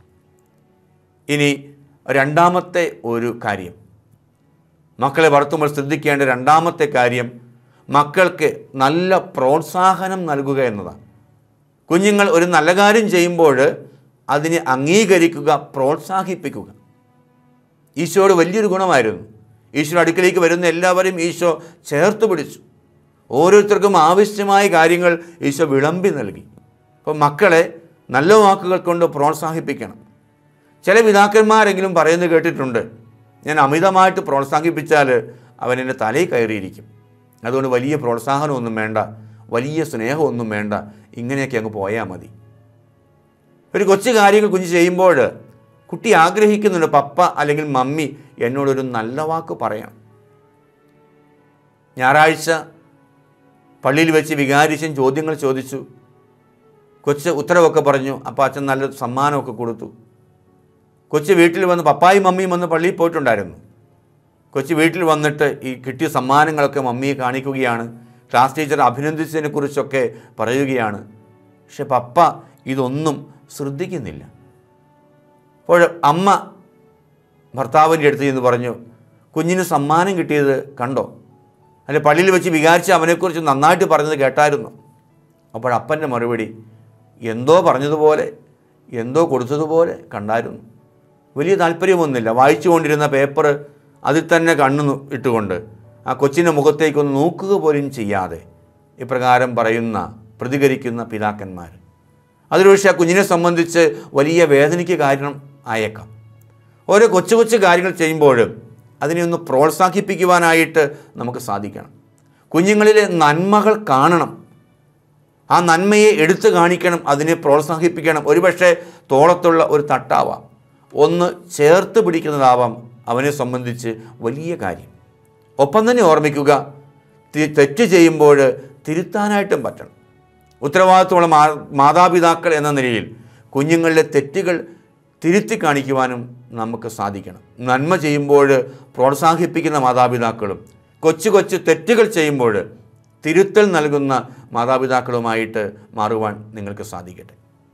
ഇനി രണ്ടാമത്തെ ഒരു കാര്യം മക്കളെ വളർത്തുമ്പോൾ ശ്രദ്ധിക്കേണ്ട രണ്ടാമത്തെ കാര്യം മക്കൾക്ക് നല്ല പ്രോത്സാഹനം നൽകുക എന്നതാണ് കുഞ്ഞുങ്ങൾ ഒരു നല്ല കാര്യം ചെയ്യുമ്പോൾ അതിനെ അംഗീകരിക്കുക പ്രോത്സാഹിപ്പിക്കുക ഈശോയുടെ വലിയൊരു ഗുണമായിരുന്നു ഈശോയുടെ അടുക്കിലേക്ക് വരുന്ന എല്ലാവരെയും ഈശോ ചേർത്ത് പിടിച്ചു ഓരോരുത്തർക്കും ആവശ്യമായ കാര്യങ്ങൾ ഈശോ വിളമ്പി നൽകി അപ്പോൾ മക്കളെ നല്ല വാക്കുകൾ കൊണ്ട് പ്രോത്സാഹിപ്പിക്കണം ചില പിതാക്കന്മാരെങ്കിലും പറയുന്നത് കേട്ടിട്ടുണ്ട് ഞാൻ അമിതമായിട്ട് പ്രോത്സാഹിപ്പിച്ചാൽ അവൻ എൻ്റെ തലയിൽ കയറിയിരിക്കും അതുകൊണ്ട് വലിയ പ്രോത്സാഹനമൊന്നും വേണ്ട വലിയ സ്നേഹമൊന്നും വേണ്ട ഇങ്ങനെയൊക്കെ അങ്ങ് പോയാൽ മതി ഒരു കൊച്ചു കാര്യങ്ങൾ കുഞ്ഞ് ചെയ്യുമ്പോൾ കുട്ടി ആഗ്രഹിക്കുന്നുണ്ട് പപ്പ അല്ലെങ്കിൽ മമ്മി എന്നോടൊരു നല്ല വാക്ക് പറയാം ഞായറാഴ്ച പള്ളിയിൽ വെച്ച് വികാരിച്ചൻ ചോദ്യങ്ങൾ ചോദിച്ചു കൊച്ച് ഉത്തരവൊക്കെ പറഞ്ഞു അപ്പോൾ അച്ഛൻ നല്ല സമ്മാനമൊക്കെ കൊടുത്തു കൊച്ച് വീട്ടിൽ വന്ന് പപ്പായും മമ്മിയും വന്ന് പള്ളിയിൽ പോയിട്ടുണ്ടായിരുന്നു കൊച്ച് വീട്ടിൽ വന്നിട്ട് ഈ കിട്ടിയ സമ്മാനങ്ങളൊക്കെ മമ്മിയെ കാണിക്കുകയാണ് ക്ലാസ് ടീച്ചർ അഭിനന്ദിച്ചതിനെ കുറിച്ചൊക്കെ പറയുകയാണ് പക്ഷെ പപ്പ ഇതൊന്നും ശ്രദ്ധിക്കുന്നില്ല അപ്പോൾ അമ്മ ഭർത്താവിൻ്റെ അടുത്ത് ചെന്ന് പറഞ്ഞു കുഞ്ഞിന് സമ്മാനം കിട്ടിയത് കണ്ടോ അല്ലെ പള്ളിയിൽ വെച്ച് വികാരിച്ച് അവനെക്കുറിച്ച് നന്നായിട്ട് പറഞ്ഞത് കേട്ടായിരുന്നു അപ്പോൾ അപ്പൻ്റെ മറുപടി എന്തോ പറഞ്ഞതുപോലെ എന്തോ കൊടുത്തതുപോലെ കണ്ടായിരുന്നു വലിയ താല്പര്യമൊന്നുമില്ല വായിച്ചുകൊണ്ടിരുന്ന പേപ്പർ അതിൽ തന്നെ കണ്ണു നു- ഇട്ടുകൊണ്ട് ആ കൊച്ചിൻ്റെ മുഖത്തേക്കൊന്ന് നോക്കുക പോലും ചെയ്യാതെ ഇപ്രകാരം പറയുന്ന പ്രതികരിക്കുന്ന പിതാക്കന്മാർ അതൊരു പക്ഷേ ആ കുഞ്ഞിനെ സംബന്ധിച്ച് വലിയ വേദനയ്ക്ക് കാരണം ആയേക്കാം ഓരോ കൊച്ചു കൊച്ചു കാര്യങ്ങൾ ചെയ്യുമ്പോഴും അതിനെ ഒന്ന് പ്രോത്സാഹിപ്പിക്കുവാനായിട്ട് നമുക്ക് സാധിക്കണം കുഞ്ഞുങ്ങളിലെ നന്മകൾ കാണണം ആ നന്മയെ എടുത്തു കാണിക്കണം അതിനെ പ്രോത്സാഹിപ്പിക്കണം ഒരുപക്ഷെ തോളത്തുള്ള ഒരു തട്ടാവാം ഒന്ന് ചേർത്ത് പിടിക്കുന്നതാവാം അവനെ സംബന്ധിച്ച് വലിയ കാര്യം ഒപ്പം തന്നെ ഓർമ്മിക്കുക തി- തെറ്റ് ചെയ്യുമ്പോൾ തിരുത്താനായിട്ടും പറ്റണം ഉത്തരവാദിത്വമുള്ള മാ മാതാപിതാക്കൾ എന്ന നിലയിൽ കുഞ്ഞുങ്ങളിലെ തെറ്റുകൾ തിരുത്തി കാണിക്കുവാനും നമുക്ക് സാധിക്കണം നന്മ ചെയ്യുമ്പോൾ പ്രോത്സാഹിപ്പിക്കുന്ന മാതാപിതാക്കളും കൊച്ചു കൊച്ചു തെറ്റുകൾ ചെയ്യുമ്പോൾ തിരുത്തൽ നൽകുന്ന മാതാപിതാക്കളുമായിട്ട് മാറുവാൻ നിങ്ങൾക്ക് സാധിക്കട്ടെ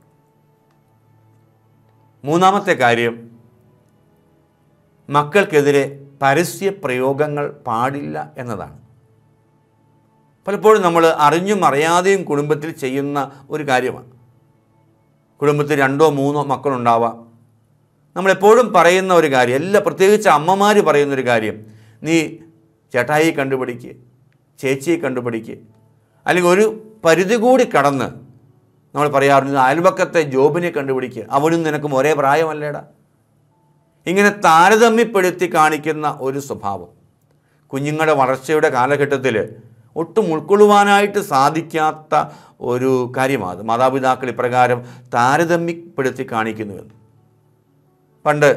മൂന്നാമത്തെ കാര്യം മക്കൾക്കെതിരെ പരസ്യ പ്രയോഗങ്ങൾ പാടില്ല എന്നതാണ് പലപ്പോഴും നമ്മൾ അറിഞ്ഞും അറിയാതെയും കുടുംബത്തിൽ ചെയ്യുന്ന ഒരു കാര്യമാണ് കുടുംബത്തിൽ രണ്ടോ മൂന്നോ മക്കളുണ്ടാവാം നമ്മളെപ്പോഴും പറയുന്ന ഒരു കാര്യം എല്ലാ പ്രത്യേകിച്ച് അമ്മമാർ പറയുന്ന ഒരു കാര്യം നീ ചേട്ടായി കണ്ടുപിടിക്ക് ചേച്ചിയെ കണ്ടുപിടിക്ക് അല്ലെങ്കിൽ ഒരു പരിധി കൂടി കടന്ന് നമ്മൾ പറയാറുണ്ട് അയൽവക്കത്തെ ജോബിനെ കണ്ടുപിടിക്കുക അവനും നിനക്കും ഒരേ പ്രായമല്ലേടാ ഇങ്ങനെ താരതമ്യപ്പെടുത്തി കാണിക്കുന്ന ഒരു സ്വഭാവം കുഞ്ഞുങ്ങളുടെ വളർച്ചയുടെ കാലഘട്ടത്തിൽ ഒട്ടും ഉൾക്കൊള്ളുവാനായിട്ട് സാധിക്കാത്ത ഒരു കാര്യമാണ് മാതാപിതാക്കൾ ഇപ്രകാരം താരതമ്യപ്പെടുത്തി കാണിക്കുന്നുവെന്ന് പണ്ട്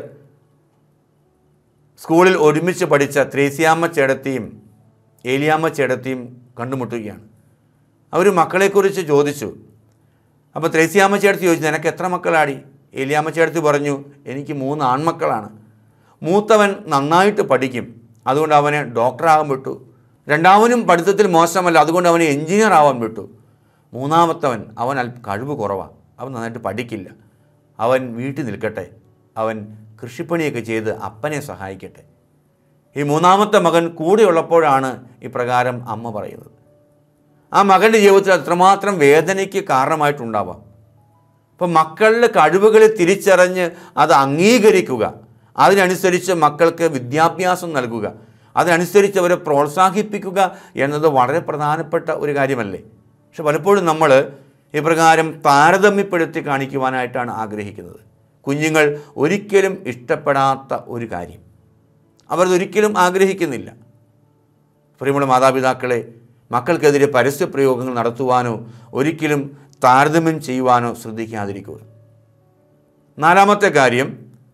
സ്കൂളിൽ ഒരുമിച്ച് പഠിച്ച ത്രേസ്യാമ്മ ചേടത്തിയും ഏലിയാമ്മ ചേടത്തിയും കണ്ടുമുട്ടുകയാണ് അവർ മക്കളെക്കുറിച്ച് ചോദിച്ചു അപ്പോൾ ത്രേസ്യാമ്മ ചേട്ടത്തി ചോദിച്ചു നിനക്ക് എത്ര മക്കളാടി ഏലിയാമ്മ ചേട്ടത്തി പറഞ്ഞു എനിക്ക് മൂന്ന് ആൺമക്കളാണ് മൂത്തവൻ നന്നായിട്ട് പഠിക്കും അതുകൊണ്ട് അവനെ ഡോക്ടറാകാൻ വിട്ടു രണ്ടാമനും പഠിത്തത്തിൽ മോശമല്ല അതുകൊണ്ട് അവനെ എഞ്ചിനീയർ ആവാൻ വിട്ടു മൂന്നാമത്തവൻ അവൻ അല്പ കഴിവ് കുറവാണ് അവൻ നന്നായിട്ട് പഠിക്കില്ല അവൻ വീട്ടിൽ നിൽക്കട്ടെ അവൻ കൃഷിപ്പണിയൊക്കെ ചെയ്ത് അപ്പനെ സഹായിക്കട്ടെ ഈ മൂന്നാമത്തെ മകൻ കൂടെയുള്ളപ്പോഴാണ് ഇപ്രകാരം അമ്മ പറയുന്നത് ആ മകൻ്റെ ജീവിതത്തിൽ അത്രമാത്രം വേദനയ്ക്ക് കാരണമായിട്ടുണ്ടാവാം അപ്പം മക്കളുടെ കഴിവുകളെ തിരിച്ചറിഞ്ഞ് അത് അംഗീകരിക്കുക അതിനനുസരിച്ച് മക്കൾക്ക് വിദ്യാഭ്യാസം നൽകുക അതിനനുസരിച്ച് അവരെ പ്രോത്സാഹിപ്പിക്കുക എന്നത് വളരെ പ്രധാനപ്പെട്ട ഒരു കാര്യമല്ലേ പക്ഷെ പലപ്പോഴും നമ്മൾ ഇപ്രകാരം താരതമ്യപ്പെടുത്തി കാണിക്കുവാനായിട്ടാണ് ആഗ്രഹിക്കുന്നത് കുഞ്ഞുങ്ങൾ ഒരിക്കലും ഇഷ്ടപ്പെടാത്ത ഒരു കാര്യം അവരതൊരിക്കലും ആഗ്രഹിക്കുന്നില്ല പ്രിയമുള്ള മാതാപിതാക്കളെ മക്കൾക്കെതിരെ പരസ്യപ്രയോഗങ്ങൾ നടത്തുവാനോ ഒരിക്കലും താരതമ്യം ചെയ്യുവാനോ ശ്രദ്ധിക്കാതിരിക്കുക നാലാമത്തെ കാര്യം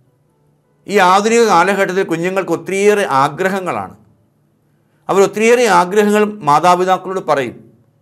ഈ ആധുനിക കാലഘട്ടത്തിൽ കുഞ്ഞുങ്ങൾക്ക് ഒത്തിരിയേറെ ആഗ്രഹങ്ങളാണ് അവർ ഒത്തിരിയേറെ ആഗ്രഹങ്ങൾ മാതാപിതാക്കളോട് പറയും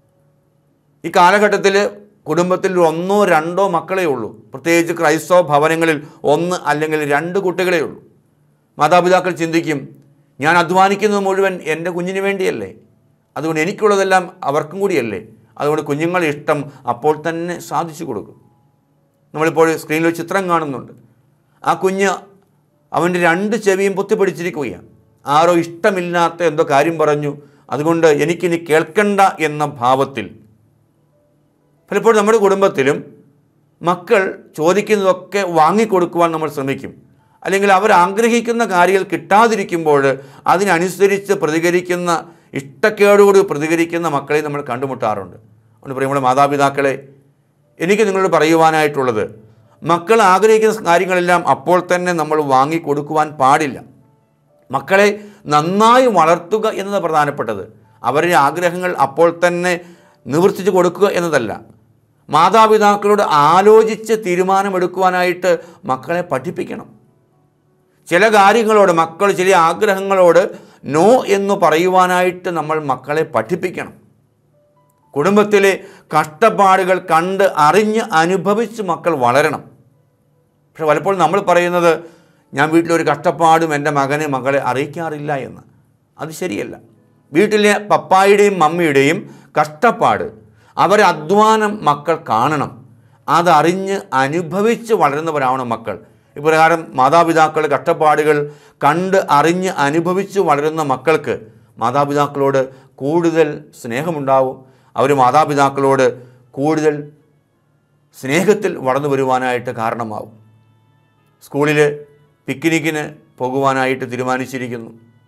ഈ കാലഘട്ടത്തിൽ കുടുംബത്തിൽ ഒന്നോ രണ്ടോ മക്കളേ ഉള്ളൂ പ്രത്യേകിച്ച് ക്രൈസ്തവ ഭവനങ്ങളിൽ ഒന്ന് അല്ലെങ്കിൽ രണ്ട് കുട്ടികളേ ഉള്ളൂ മാതാപിതാക്കൾ ചിന്തിക്കും ഞാൻ അധ്വാനിക്കുന്നത് മുഴുവൻ എൻ്റെ കുഞ്ഞിന് വേണ്ടിയല്ലേ അതുകൊണ്ട് എനിക്കുള്ളതെല്ലാം അവർക്കും കൂടിയല്ലേ അതുകൊണ്ട് കുഞ്ഞുങ്ങളുടെ ഇഷ്ടം അപ്പോൾ തന്നെ സാധിച്ചു കൊടുക്കും നമ്മളിപ്പോൾ സ്ക്രീനിൽ ഒരു ചിത്രം കാണുന്നുണ്ട് ആ കുഞ്ഞ് അവൻ്റെ രണ്ട് ചെവിയും പൊത്തിപ്പിടിച്ചിരിക്കുകയാണ് ആരോ ഇഷ്ടമില്ലാത്ത എന്തോ കാര്യം പറഞ്ഞു അതുകൊണ്ട് എനിക്കിനി കേൾക്കണ്ട എന്ന ഭാവത്തിൽ പലപ്പോഴും നമ്മുടെ കുടുംബത്തിലും മക്കൾ ചോദിക്കുന്നതൊക്കെ വാങ്ങിക്കൊടുക്കുവാൻ നമ്മൾ ശ്രമിക്കും അല്ലെങ്കിൽ അവർ ആഗ്രഹിക്കുന്ന കാര്യങ്ങൾ കിട്ടാതിരിക്കുമ്പോൾ അതിനനുസരിച്ച് പ്രതികരിക്കുന്ന ഇഷ്ടക്കേടോട് പ്രതികരിക്കുന്ന മക്കളെ നമ്മൾ കണ്ടുമുട്ടാറുണ്ട് അതുകൊണ്ട് പ്രിയമുള്ള മാതാപിതാക്കളെ എനിക്ക് നിങ്ങളോട് പറയുവാനായിട്ടുള്ളത് മക്കൾ ആഗ്രഹിക്കുന്ന കാര്യങ്ങളെല്ലാം അപ്പോൾ തന്നെ നമ്മൾ വാങ്ങിക്കൊടുക്കുവാൻ പാടില്ല മക്കളെ നന്നായി വളർത്തുക എന്നത് പ്രധാനപ്പെട്ടത് അവരുടെ ആഗ്രഹങ്ങൾ അപ്പോൾ തന്നെ നിവർത്തിച്ച് കൊടുക്കുക എന്നതല്ല മാതാപിതാക്കളോട് ആലോചിച്ച് തീരുമാനമെടുക്കുവാനായിട്ട് മക്കളെ പഠിപ്പിക്കണം ചില കാര്യങ്ങളോട് മക്കൾ ചില ആഗ്രഹങ്ങളോട് നോ എന്ന് പറയുവാനായിട്ട് നമ്മൾ മക്കളെ പഠിപ്പിക്കണം കുടുംബത്തിലെ കഷ്ടപ്പാടുകൾ കണ്ട് അറിഞ്ഞ് അനുഭവിച്ച് മക്കൾ വളരണം പക്ഷെ പലപ്പോഴും നമ്മൾ പറയുന്നത് ഞാൻ വീട്ടിലൊരു കഷ്ടപ്പാടും എൻ്റെ മകനെ മകളെ അറിയിക്കാറില്ല എന്ന് അത് ശരിയല്ല വീട്ടിലെ പപ്പായുടെയും മമ്മിയുടെയും കഷ്ടപ്പാട് അവരെ അധ്വാനം മക്കൾ കാണണം അതറിഞ്ഞ് അനുഭവിച്ച് വളരുന്നവരാവണം മക്കൾ ഇപ്രകാരം മാതാപിതാക്കളുടെ കഷ്ടപ്പാടുകൾ കണ്ട് അറിഞ്ഞ് അനുഭവിച്ച് വളരുന്ന മക്കൾക്ക് മാതാപിതാക്കളോട് കൂടുതൽ സ്നേഹമുണ്ടാവും അവർ മാതാപിതാക്കളോട് കൂടുതൽ സ്നേഹത്തിൽ വളർന്നു വരുവാനായിട്ട് കാരണമാവും സ്കൂളിൽ പിക്നിക്കിന് പോകുവാനായിട്ട് തീരുമാനിച്ചിരിക്കുന്നു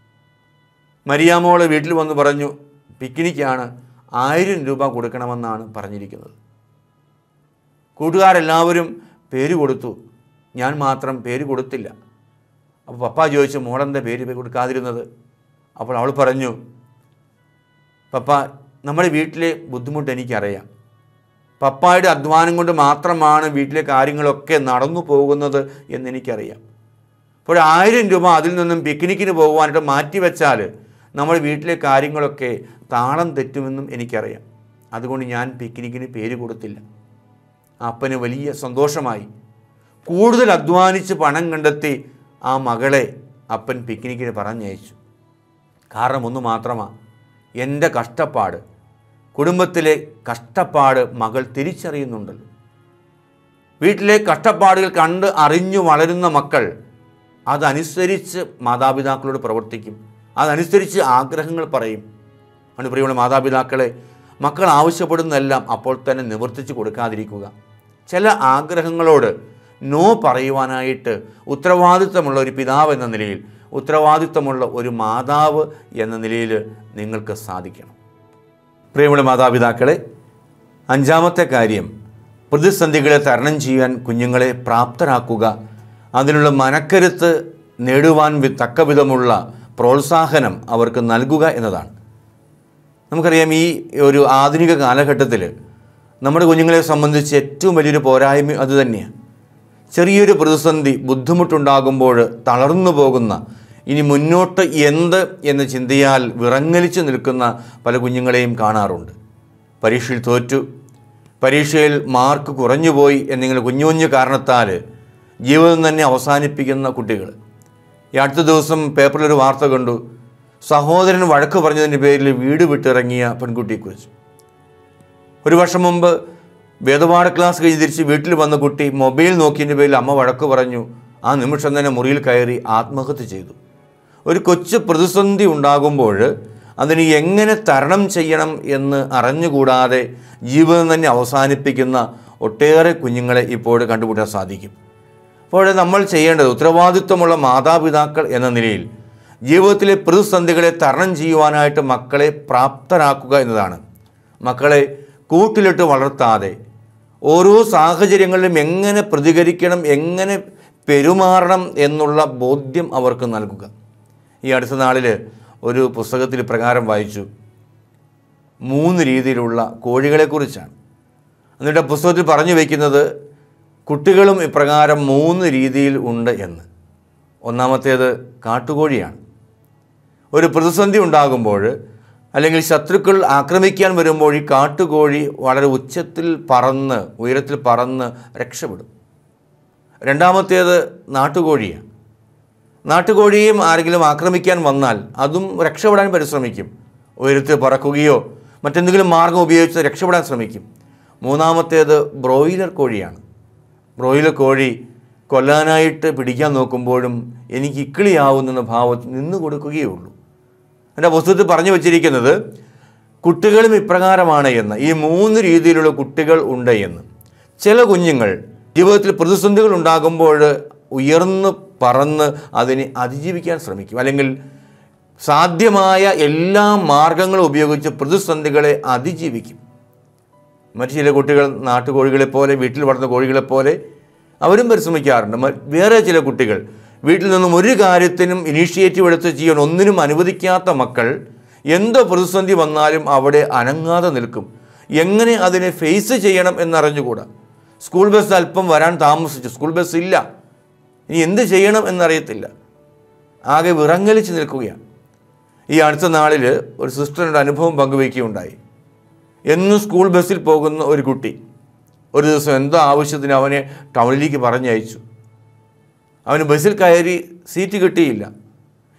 മരിയാമോള് വീട്ടിൽ വന്ന് പറഞ്ഞു പിക്നിക്കാണ് ആയിരം രൂപ കൊടുക്കണമെന്നാണ് പറഞ്ഞിരിക്കുന്നത് കൂട്ടുകാരെല്ലാവരും പേര് കൊടുത്തു ഞാൻ മാത്രം പേര് കൊടുത്തില്ല അപ്പോൾ പപ്പ ചോദിച്ചു മോളെന്താ പേര് കൊടുക്കാതിരുന്നത് അപ്പോൾ അവൾ പറഞ്ഞു പപ്പ നമ്മുടെ വീട്ടിലെ ബുദ്ധിമുട്ട് എനിക്കറിയാം പപ്പായുടെ അധ്വാനം കൊണ്ട് മാത്രമാണ് വീട്ടിലെ കാര്യങ്ങളൊക്കെ നടന്നു പോകുന്നത് എന്നെനിക്കറിയാം അപ്പോൾ ആയിരം രൂപ അതിൽ നിന്നും പിക്നിക്കിന് പോകുവാനായിട്ട് മാറ്റിവെച്ചാൽ നമ്മുടെ വീട്ടിലെ കാര്യങ്ങളൊക്കെ താളം തെറ്റുമെന്നും എനിക്കറിയാം അതുകൊണ്ട് ഞാൻ പിക്നിക്കിന് പേര് കൊടുത്തില്ല അപ്പന് വലിയ സന്തോഷമായി കൂടുതൽ അധ്വാനിച്ച് പണം കണ്ടെത്തി ആ മകളെ അപ്പൻ പിക്നിക്കിന് പറഞ്ഞയച്ചു കാരണം ഒന്ന് മാത്രമാണ് എൻ്റെ കഷ്ടപ്പാട് കുടുംബത്തിലെ കഷ്ടപ്പാട് മകൾ തിരിച്ചറിയുന്നുണ്ടല്ലോ വീട്ടിലെ കഷ്ടപ്പാടുകൾ കണ്ട് അറിഞ്ഞു വളരുന്ന മക്കൾ അതനുസരിച്ച് മാതാപിതാക്കളോട് പ്രവർത്തിക്കും അതനുസരിച്ച് ആഗ്രഹങ്ങൾ പറയും അതുകൊണ്ട് പ്രിയമുള്ള മാതാപിതാക്കളെ മക്കൾ ആവശ്യപ്പെടുന്നതെല്ലാം അപ്പോൾ തന്നെ നിവർത്തിച്ച് കൊടുക്കാതിരിക്കുക ചില ആഗ്രഹങ്ങളോട് നോ പറയുവാനായിട്ട് ഉത്തരവാദിത്തമുള്ള ഒരു പിതാവ് എന്ന നിലയിൽ ഉത്തരവാദിത്തമുള്ള ഒരു മാതാവ് എന്ന നിലയിൽ നിങ്ങൾക്ക് സാധിക്കണം പ്രിയമുള്ള മാതാപിതാക്കളെ അഞ്ചാമത്തെ കാര്യം പ്രതിസന്ധികളെ തരണം ചെയ്യാൻ കുഞ്ഞുങ്ങളെ പ്രാപ്തരാക്കുക അതിനുള്ള മനക്കരുത്ത് നേടുവാൻ വി- തക്കവിധമുള്ള പ്രോത്സാഹനം അവർക്ക് നൽകുക എന്നതാണ് നമുക്കറിയാം ഈ ഒരു ആധുനിക കാലഘട്ടത്തിൽ നമ്മുടെ കുഞ്ഞുങ്ങളെ സംബന്ധിച്ച് ഏറ്റവും വലിയൊരു പോരായ്മ അതുതന്നെയാണ് ചെറിയൊരു പ്രതിസന്ധി ബുദ്ധിമുട്ടുണ്ടാകുമ്പോൾ തളർന്നു പോകുന്ന ഇനി മുന്നോട്ട് എന്ത് എന്ന ചിന്തയാൽ വിറങ്ങലിച്ചു നിൽക്കുന്ന പല കുഞ്ഞുങ്ങളെയും കാണാറുണ്ട് പരീക്ഷയിൽ തോറ്റു പരീക്ഷയിൽ മാർക്ക് കുറഞ്ഞുപോയി എന്നിങ്ങനെ കുഞ്ഞു കുഞ്ഞു കാരണത്താൽ ജീവിതം തന്നെ അവസാനിപ്പിക്കുന്ന കുട്ടികൾ ഈ അടുത്ത ദിവസം പേപ്പറിലൊരു വാർത്ത കണ്ടു സഹോദരൻ വഴക്ക് പറഞ്ഞതിൻ്റെ പേരിൽ വീട് വിട്ടിറങ്ങിയ പെൺകുട്ടിയെക്കുറിച്ച് ഒരു വർഷം മുമ്പ് വേദപാഠ ക്ലാസ് കഴിഞ്ഞ് തിരിച്ച് വീട്ടിൽ വന്ന കുട്ടി മൊബൈൽ നോക്കിയതിൻ്റെ പേരിൽ അമ്മ വഴക്ക് പറഞ്ഞു ആ നിമിഷം തന്നെ മുറിയിൽ കയറി ആത്മഹത്യ ചെയ്തു ഒരു കൊച്ചു പ്രതിസന്ധി ഉണ്ടാകുമ്പോൾ അതിന് എങ്ങനെ തരണം ചെയ്യണം എന്ന് അറിഞ്ഞുകൂടാതെ ജീവിതം തന്നെ അവസാനിപ്പിക്കുന്ന ഒട്ടേറെ കുഞ്ഞുങ്ങളെ ഇപ്പോൾ കണ്ടുപിടിക്കാൻ സാധിക്കും അപ്പോൾ നമ്മൾ ചെയ്യേണ്ടത് ഉത്തരവാദിത്വമുള്ള മാതാപിതാക്കൾ എന്ന നിലയിൽ ജീവിതത്തിലെ പ്രതിസന്ധികളെ തരണം ചെയ്യുവാനായിട്ട് മക്കളെ പ്രാപ്തരാക്കുക എന്നതാണ് മക്കളെ കൂട്ടിലിട്ട് വളർത്താതെ ഓരോ സാഹചര്യങ്ങളിലും എങ്ങനെ പ്രതികരിക്കണം എങ്ങനെ പെരുമാറണം എന്നുള്ള ബോധ്യം അവർക്ക് നൽകുക ഈ അടുത്ത നാളിൽ ഒരു പുസ്തകത്തിൽ പ്രകാരം വായിച്ചു മൂന്ന് രീതിയിലുള്ള കോഴികളെക്കുറിച്ചാണ് എന്നിട്ട് ആ പുസ്തകത്തിൽ പറഞ്ഞു വയ്ക്കുന്നത് കുട്ടികളും ഇപ്രകാരം മൂന്ന് രീതിയിൽ ഉണ്ട് എന്ന് ഒന്നാമത്തേത് കാട്ടുകോഴിയാണ് ഒരു പ്രതിസന്ധി ഉണ്ടാകുമ്പോൾ അല്ലെങ്കിൽ ശത്രുക്കൾ ആക്രമിക്കാൻ വരുമ്പോൾ ഈ കാട്ടുകോഴി വളരെ ഉച്ചത്തിൽ പറന്ന് ഉയരത്തിൽ പറന്ന് രക്ഷപ്പെടും രണ്ടാമത്തേത് നാട്ടുകോഴിയാണ് നാട്ടുകോഴിയും ആരെങ്കിലും ആക്രമിക്കാൻ വന്നാൽ അതും രക്ഷപ്പെടാൻ പരിശ്രമിക്കും ഉയരത്തിൽ പറക്കുകയോ മറ്റെന്തെങ്കിലും മാർഗം ഉപയോഗിച്ച് രക്ഷപ്പെടാൻ ശ്രമിക്കും മൂന്നാമത്തേത് ബ്രോയിലർ കോഴിയാണ് ബ്രോയിലർ കോഴി കൊല്ലാനായിട്ട് പിടിക്കാൻ നോക്കുമ്പോഴും എനിക്ക് ഇക്കിളിയാവുന്നെന്ന ഭാവത്തിൽ നിന്ന് കൊടുക്കുകയേ ഉള്ളൂ എൻ്റെ പുസ്തകത്തിൽ പറഞ്ഞു വച്ചിരിക്കുന്നത് കുട്ടികളും ഇപ്രകാരമാണ് എന്ന് ഈ മൂന്ന് രീതിയിലുള്ള കുട്ടികൾ ഉണ്ട് എന്ന് ചില കുഞ്ഞുങ്ങൾ ജീവിതത്തിൽ പ്രതിസന്ധികൾ ഉണ്ടാകുമ്പോൾ ഉയർന്ന് പറന്ന് അതിനെ അതിജീവിക്കാൻ ശ്രമിക്കും അല്ലെങ്കിൽ സാധ്യമായ എല്ലാ മാർഗങ്ങളും ഉപയോഗിച്ച് പ്രതിസന്ധികളെ അതിജീവിക്കും മറ്റു ചില കുട്ടികൾ നാട്ടുകോഴികളെ പോലെ വീട്ടിൽ വളർന്ന കോഴികളെ പോലെ അവരും പരിശ്രമിക്കാറുണ്ട് മ- വേറെ ചില കുട്ടികൾ വീട്ടിൽ നിന്നും ഒരു കാര്യത്തിനും ഇനീഷ്യേറ്റീവ് എടുത്ത് ചെയ്യാൻ ഒന്നിനും അനുവദിക്കാത്ത മക്കൾ എന്തോ പ്രതിസന്ധി വന്നാലും അവിടെ അനങ്ങാതെ നിൽക്കും എങ്ങനെ അതിനെ ഫേസ് ചെയ്യണം എന്നറിഞ്ഞുകൂടാ സ്കൂൾ ബസ് അല്പം വരാൻ താമസിച്ചു സ്കൂൾ ബസ് ഇല്ല ഇനി എന്ത് ചെയ്യണം എന്നറിയത്തില്ല ആകെ വിറങ്ങലിച്ച് നിൽക്കുകയാണ് ഈ അടുത്ത നാളിൽ ഒരു സിസ്റ്ററിൻ്റെ അനുഭവം പങ്കുവയ്ക്കുകയുണ്ടായി എന്നും സ്കൂൾ ബസ്സിൽ പോകുന്ന ഒരു കുട്ടി ഒരു ദിവസം എന്തോ ആവശ്യത്തിന് അവനെ ടൗണിലേക്ക് പറഞ്ഞയച്ചു അവന് ബസ്സിൽ കയറി സീറ്റ് കിട്ടിയില്ല